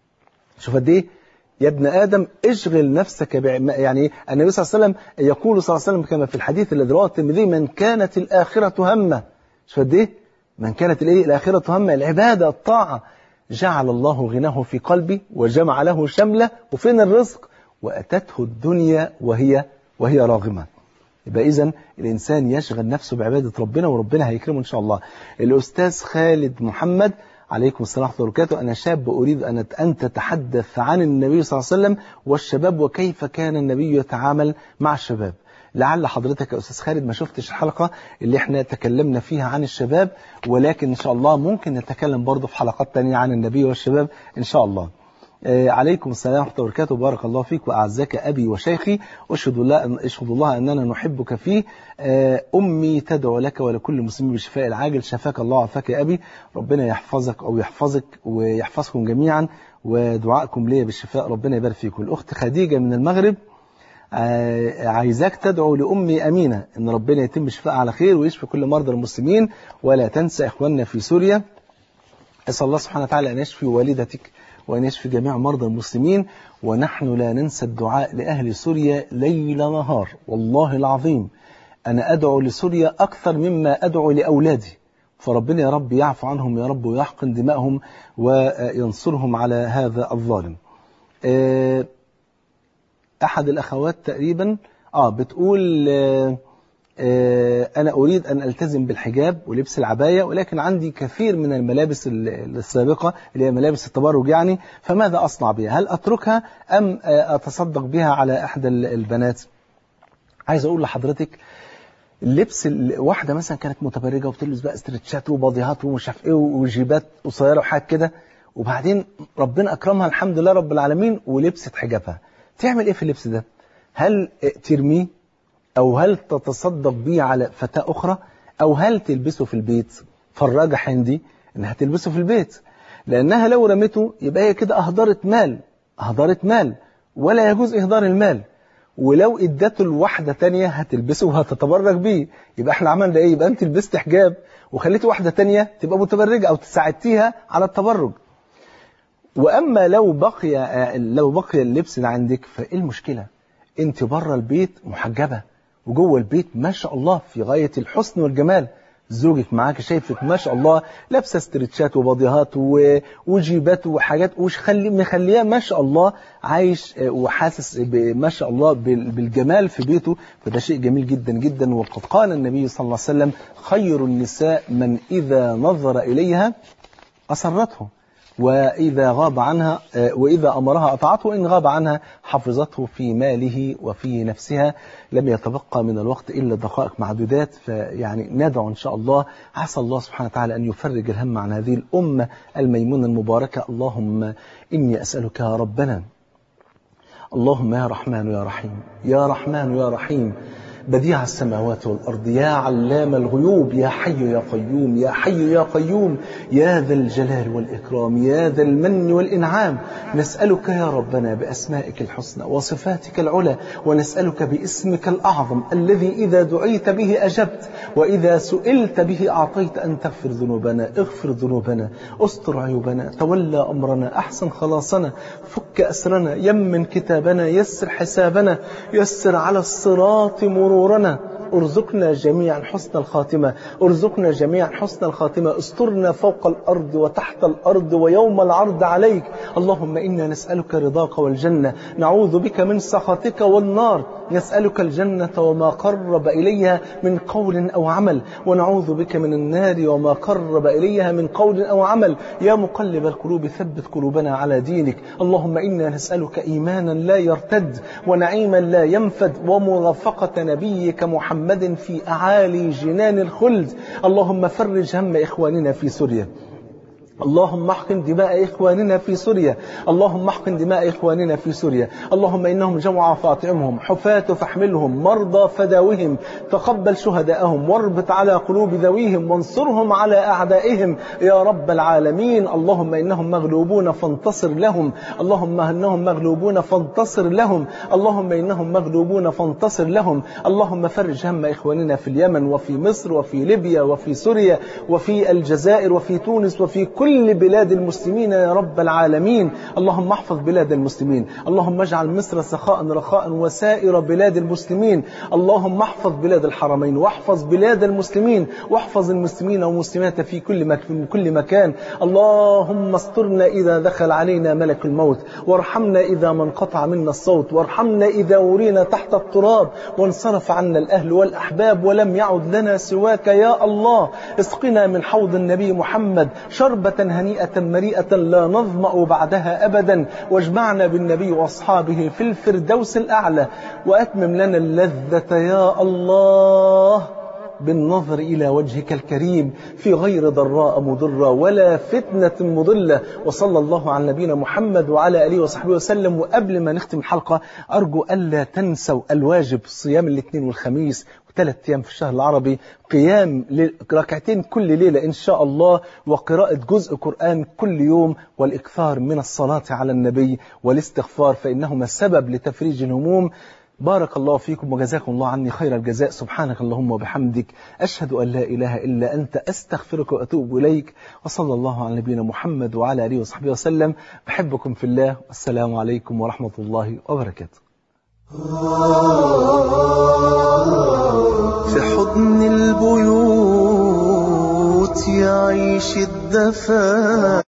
شوف قد ايه يا ابن آدم اشغل نفسك بعم... يعني النبي صلى الله عليه وسلم يقول صلى الله عليه وسلم كما في الحديث الذي رواه الترمذي من كانت الآخرة همه مش قد ايه من كانت الايه الاخره همه العباده الطاعه جعل الله غناه في قلبي وجمع له شمله وفين الرزق واتته الدنيا وهي وهي راغمه يبقى اذا الانسان يشغل نفسه بعباده ربنا وربنا هيكرمه ان شاء الله الاستاذ خالد محمد عليكم السلام ورحمه الله وبركاته انا شاب اريد ان ان تتحدث عن النبي صلى الله عليه وسلم والشباب وكيف كان النبي يتعامل مع الشباب لعل حضرتك يا أستاذ خالد ما شفتش الحلقة اللي احنا تكلمنا فيها عن الشباب ولكن إن شاء الله ممكن نتكلم برضه في حلقات تانية عن النبي والشباب إن شاء الله آه عليكم السلام ورحمة الله وبركاته بارك الله فيك وأعزك أبي وشيخي أشهد الله, أشهد الله أننا نحبك فيه آه أمي تدعو لك ولكل مسلم بالشفاء العاجل شفاك الله وعافاك يا أبي ربنا يحفظك أو يحفظك ويحفظكم جميعا ودعائكم لي بالشفاء ربنا يبارك فيكم الأخت خديجة من المغرب عايزاك تدعو لأمي أمينة إن ربنا يتم شفاء على خير ويشفي كل مرضى المسلمين ولا تنسى إخواننا في سوريا أسأل الله سبحانه وتعالى أن يشفي والدتك وأن يشفي جميع مرضى المسلمين ونحن لا ننسى الدعاء لأهل سوريا ليل نهار والله العظيم أنا أدعو لسوريا أكثر مما أدعو لأولادي فربنا يا رب يعفو عنهم يا رب ويحقن دماءهم وينصرهم على هذا الظالم أه أحد الأخوات تقريبا آه بتقول آه آه أنا أريد أن ألتزم بالحجاب ولبس العباية ولكن عندي كثير من الملابس السابقة اللي هي ملابس التبرج يعني فماذا أصنع بها هل أتركها أم آه أتصدق بها على إحدى البنات عايز أقول لحضرتك اللبس واحدة مثلا كانت متبرجة وبتلبس بقى استرتشات وباضيهات ومش عارف ايه وجيبات قصيرة وحاجات كده وبعدين ربنا أكرمها الحمد لله رب العالمين ولبست حجابها تعمل ايه في اللبس ده هل ترميه او هل تتصدق بيه على فتاة اخرى او هل تلبسه في البيت فالراجح عندي انها تلبسه في البيت لانها لو رمته يبقى هي كده اهدرت مال اهدرت مال ولا يجوز اهدار المال ولو ادته لواحدة تانية هتلبسه وهتتبرج بيه يبقى احنا عملنا ايه يبقى انت لبست حجاب وخليت واحدة تانية تبقى متبرجة او تساعدتيها على التبرج واما لو بقي لو بقي اللبس اللي عندك فايه المشكله انت بره البيت محجبه وجوه البيت ما شاء الله في غايه الحسن والجمال زوجك معاك شايفك ما شاء الله لابسه استرتشات وباضيهات وجيبات وحاجات وخلي مخلياه ما شاء الله عايش وحاسس ما شاء الله بالجمال في بيته فده شيء جميل جدا جدا وقد قال النبي صلى الله عليه وسلم خير النساء من اذا نظر اليها اسرته وإذا غاب عنها وإذا أمرها أطاعته وإن غاب عنها حفظته في ماله وفي نفسها لم يتبقى من الوقت إلا دقائق معدودات فيعني ندعو إن شاء الله عسى الله سبحانه وتعالى أن يفرج الهم عن هذه الأمة الميمونة المباركة اللهم إني أسألك يا ربنا اللهم يا رحمن يا رحيم يا رحمن يا رحيم بديع السماوات والأرض يا علام الغيوب يا حي يا قيوم يا حي يا قيوم يا ذا الجلال والإكرام يا ذا المن والإنعام نسألك يا ربنا بأسمائك الحسنى وصفاتك العلى ونسألك باسمك الأعظم الذي إذا دعيت به أجبت وإذا سئلت به أعطيت أن تغفر ذنوبنا اغفر ذنوبنا استر عيوبنا تولى أمرنا أحسن خلاصنا فك أسرنا يمن كتابنا يسر حسابنا يسر على الصراط مرورنا ارزقنا جميعا حسن الخاتمة ارزقنا جميعا حسن الخاتمة استرنا فوق الأرض وتحت الأرض ويوم العرض عليك اللهم إنا نسألك رضاك والجنة نعوذ بك من سخطك والنار نسألك الجنة وما قرب إليها من قول أو عمل ونعوذ بك من النار وما قرب إليها من قول أو عمل يا مقلب القلوب ثبت قلوبنا على دينك اللهم إنا نسألك إيمانا لا يرتد ونعيما لا ينفد ومرافقة نبيك محمد في أعالي جنان الخلد اللهم فرج هم إخواننا في سوريا اللهم احقن دماء إخواننا في سوريا اللهم احقن دماء إخواننا في سوريا اللهم إنهم جوع فاطعمهم حفاة فاحملهم مرضى فداوهم تقبل شهداءهم واربط على قلوب ذويهم وانصرهم على أعدائهم يا رب العالمين اللهم إنهم مغلوبون فانتصر لهم اللهم إنهم مغلوبون فانتصر لهم اللهم إنهم مغلوبون فانتصر لهم اللهم فرج هم إخواننا في اليمن وفي مصر وفي ليبيا وفي سوريا وفي الجزائر وفي تونس وفي كل كل بلاد المسلمين يا رب العالمين اللهم احفظ بلاد المسلمين اللهم اجعل مصر سخاء رخاء وسائر بلاد المسلمين اللهم احفظ بلاد الحرمين واحفظ بلاد المسلمين واحفظ المسلمين والمسلمات في كل مكان في كل مكان اللهم استرنا إذا دخل علينا ملك الموت وارحمنا إذا ما انقطع منا الصوت وارحمنا إذا ورينا تحت التراب وانصرف عنا الأهل والأحباب ولم يعد لنا سواك يا الله اسقنا من حوض النبي محمد شربة هنيئة مريئة لا نظمأ بعدها أبدا واجمعنا بالنبي وأصحابه في الفردوس الأعلى وأتمم لنا اللذة يا الله بالنظر إلى وجهك الكريم في غير ضراء مضرة ولا فتنة مضلة وصلى الله على نبينا محمد وعلى آله وصحبه وسلم وقبل ما نختم الحلقة أرجو ألا تنسوا الواجب صيام الاثنين والخميس ثلاث أيام في الشهر العربي قيام ركعتين كل ليلة إن شاء الله وقراءة جزء قرآن كل يوم والإكثار من الصلاة على النبي والاستغفار فإنهما سبب لتفريج الهموم بارك الله فيكم وجزاكم الله عني خير الجزاء سبحانك اللهم وبحمدك أشهد أن لا إله إلا أنت أستغفرك وأتوب إليك وصلى الله على نبينا محمد وعلى آله وصحبه وسلم بحبكم في الله والسلام عليكم ورحمة الله وبركاته في حضن البيوت يعيش الدفا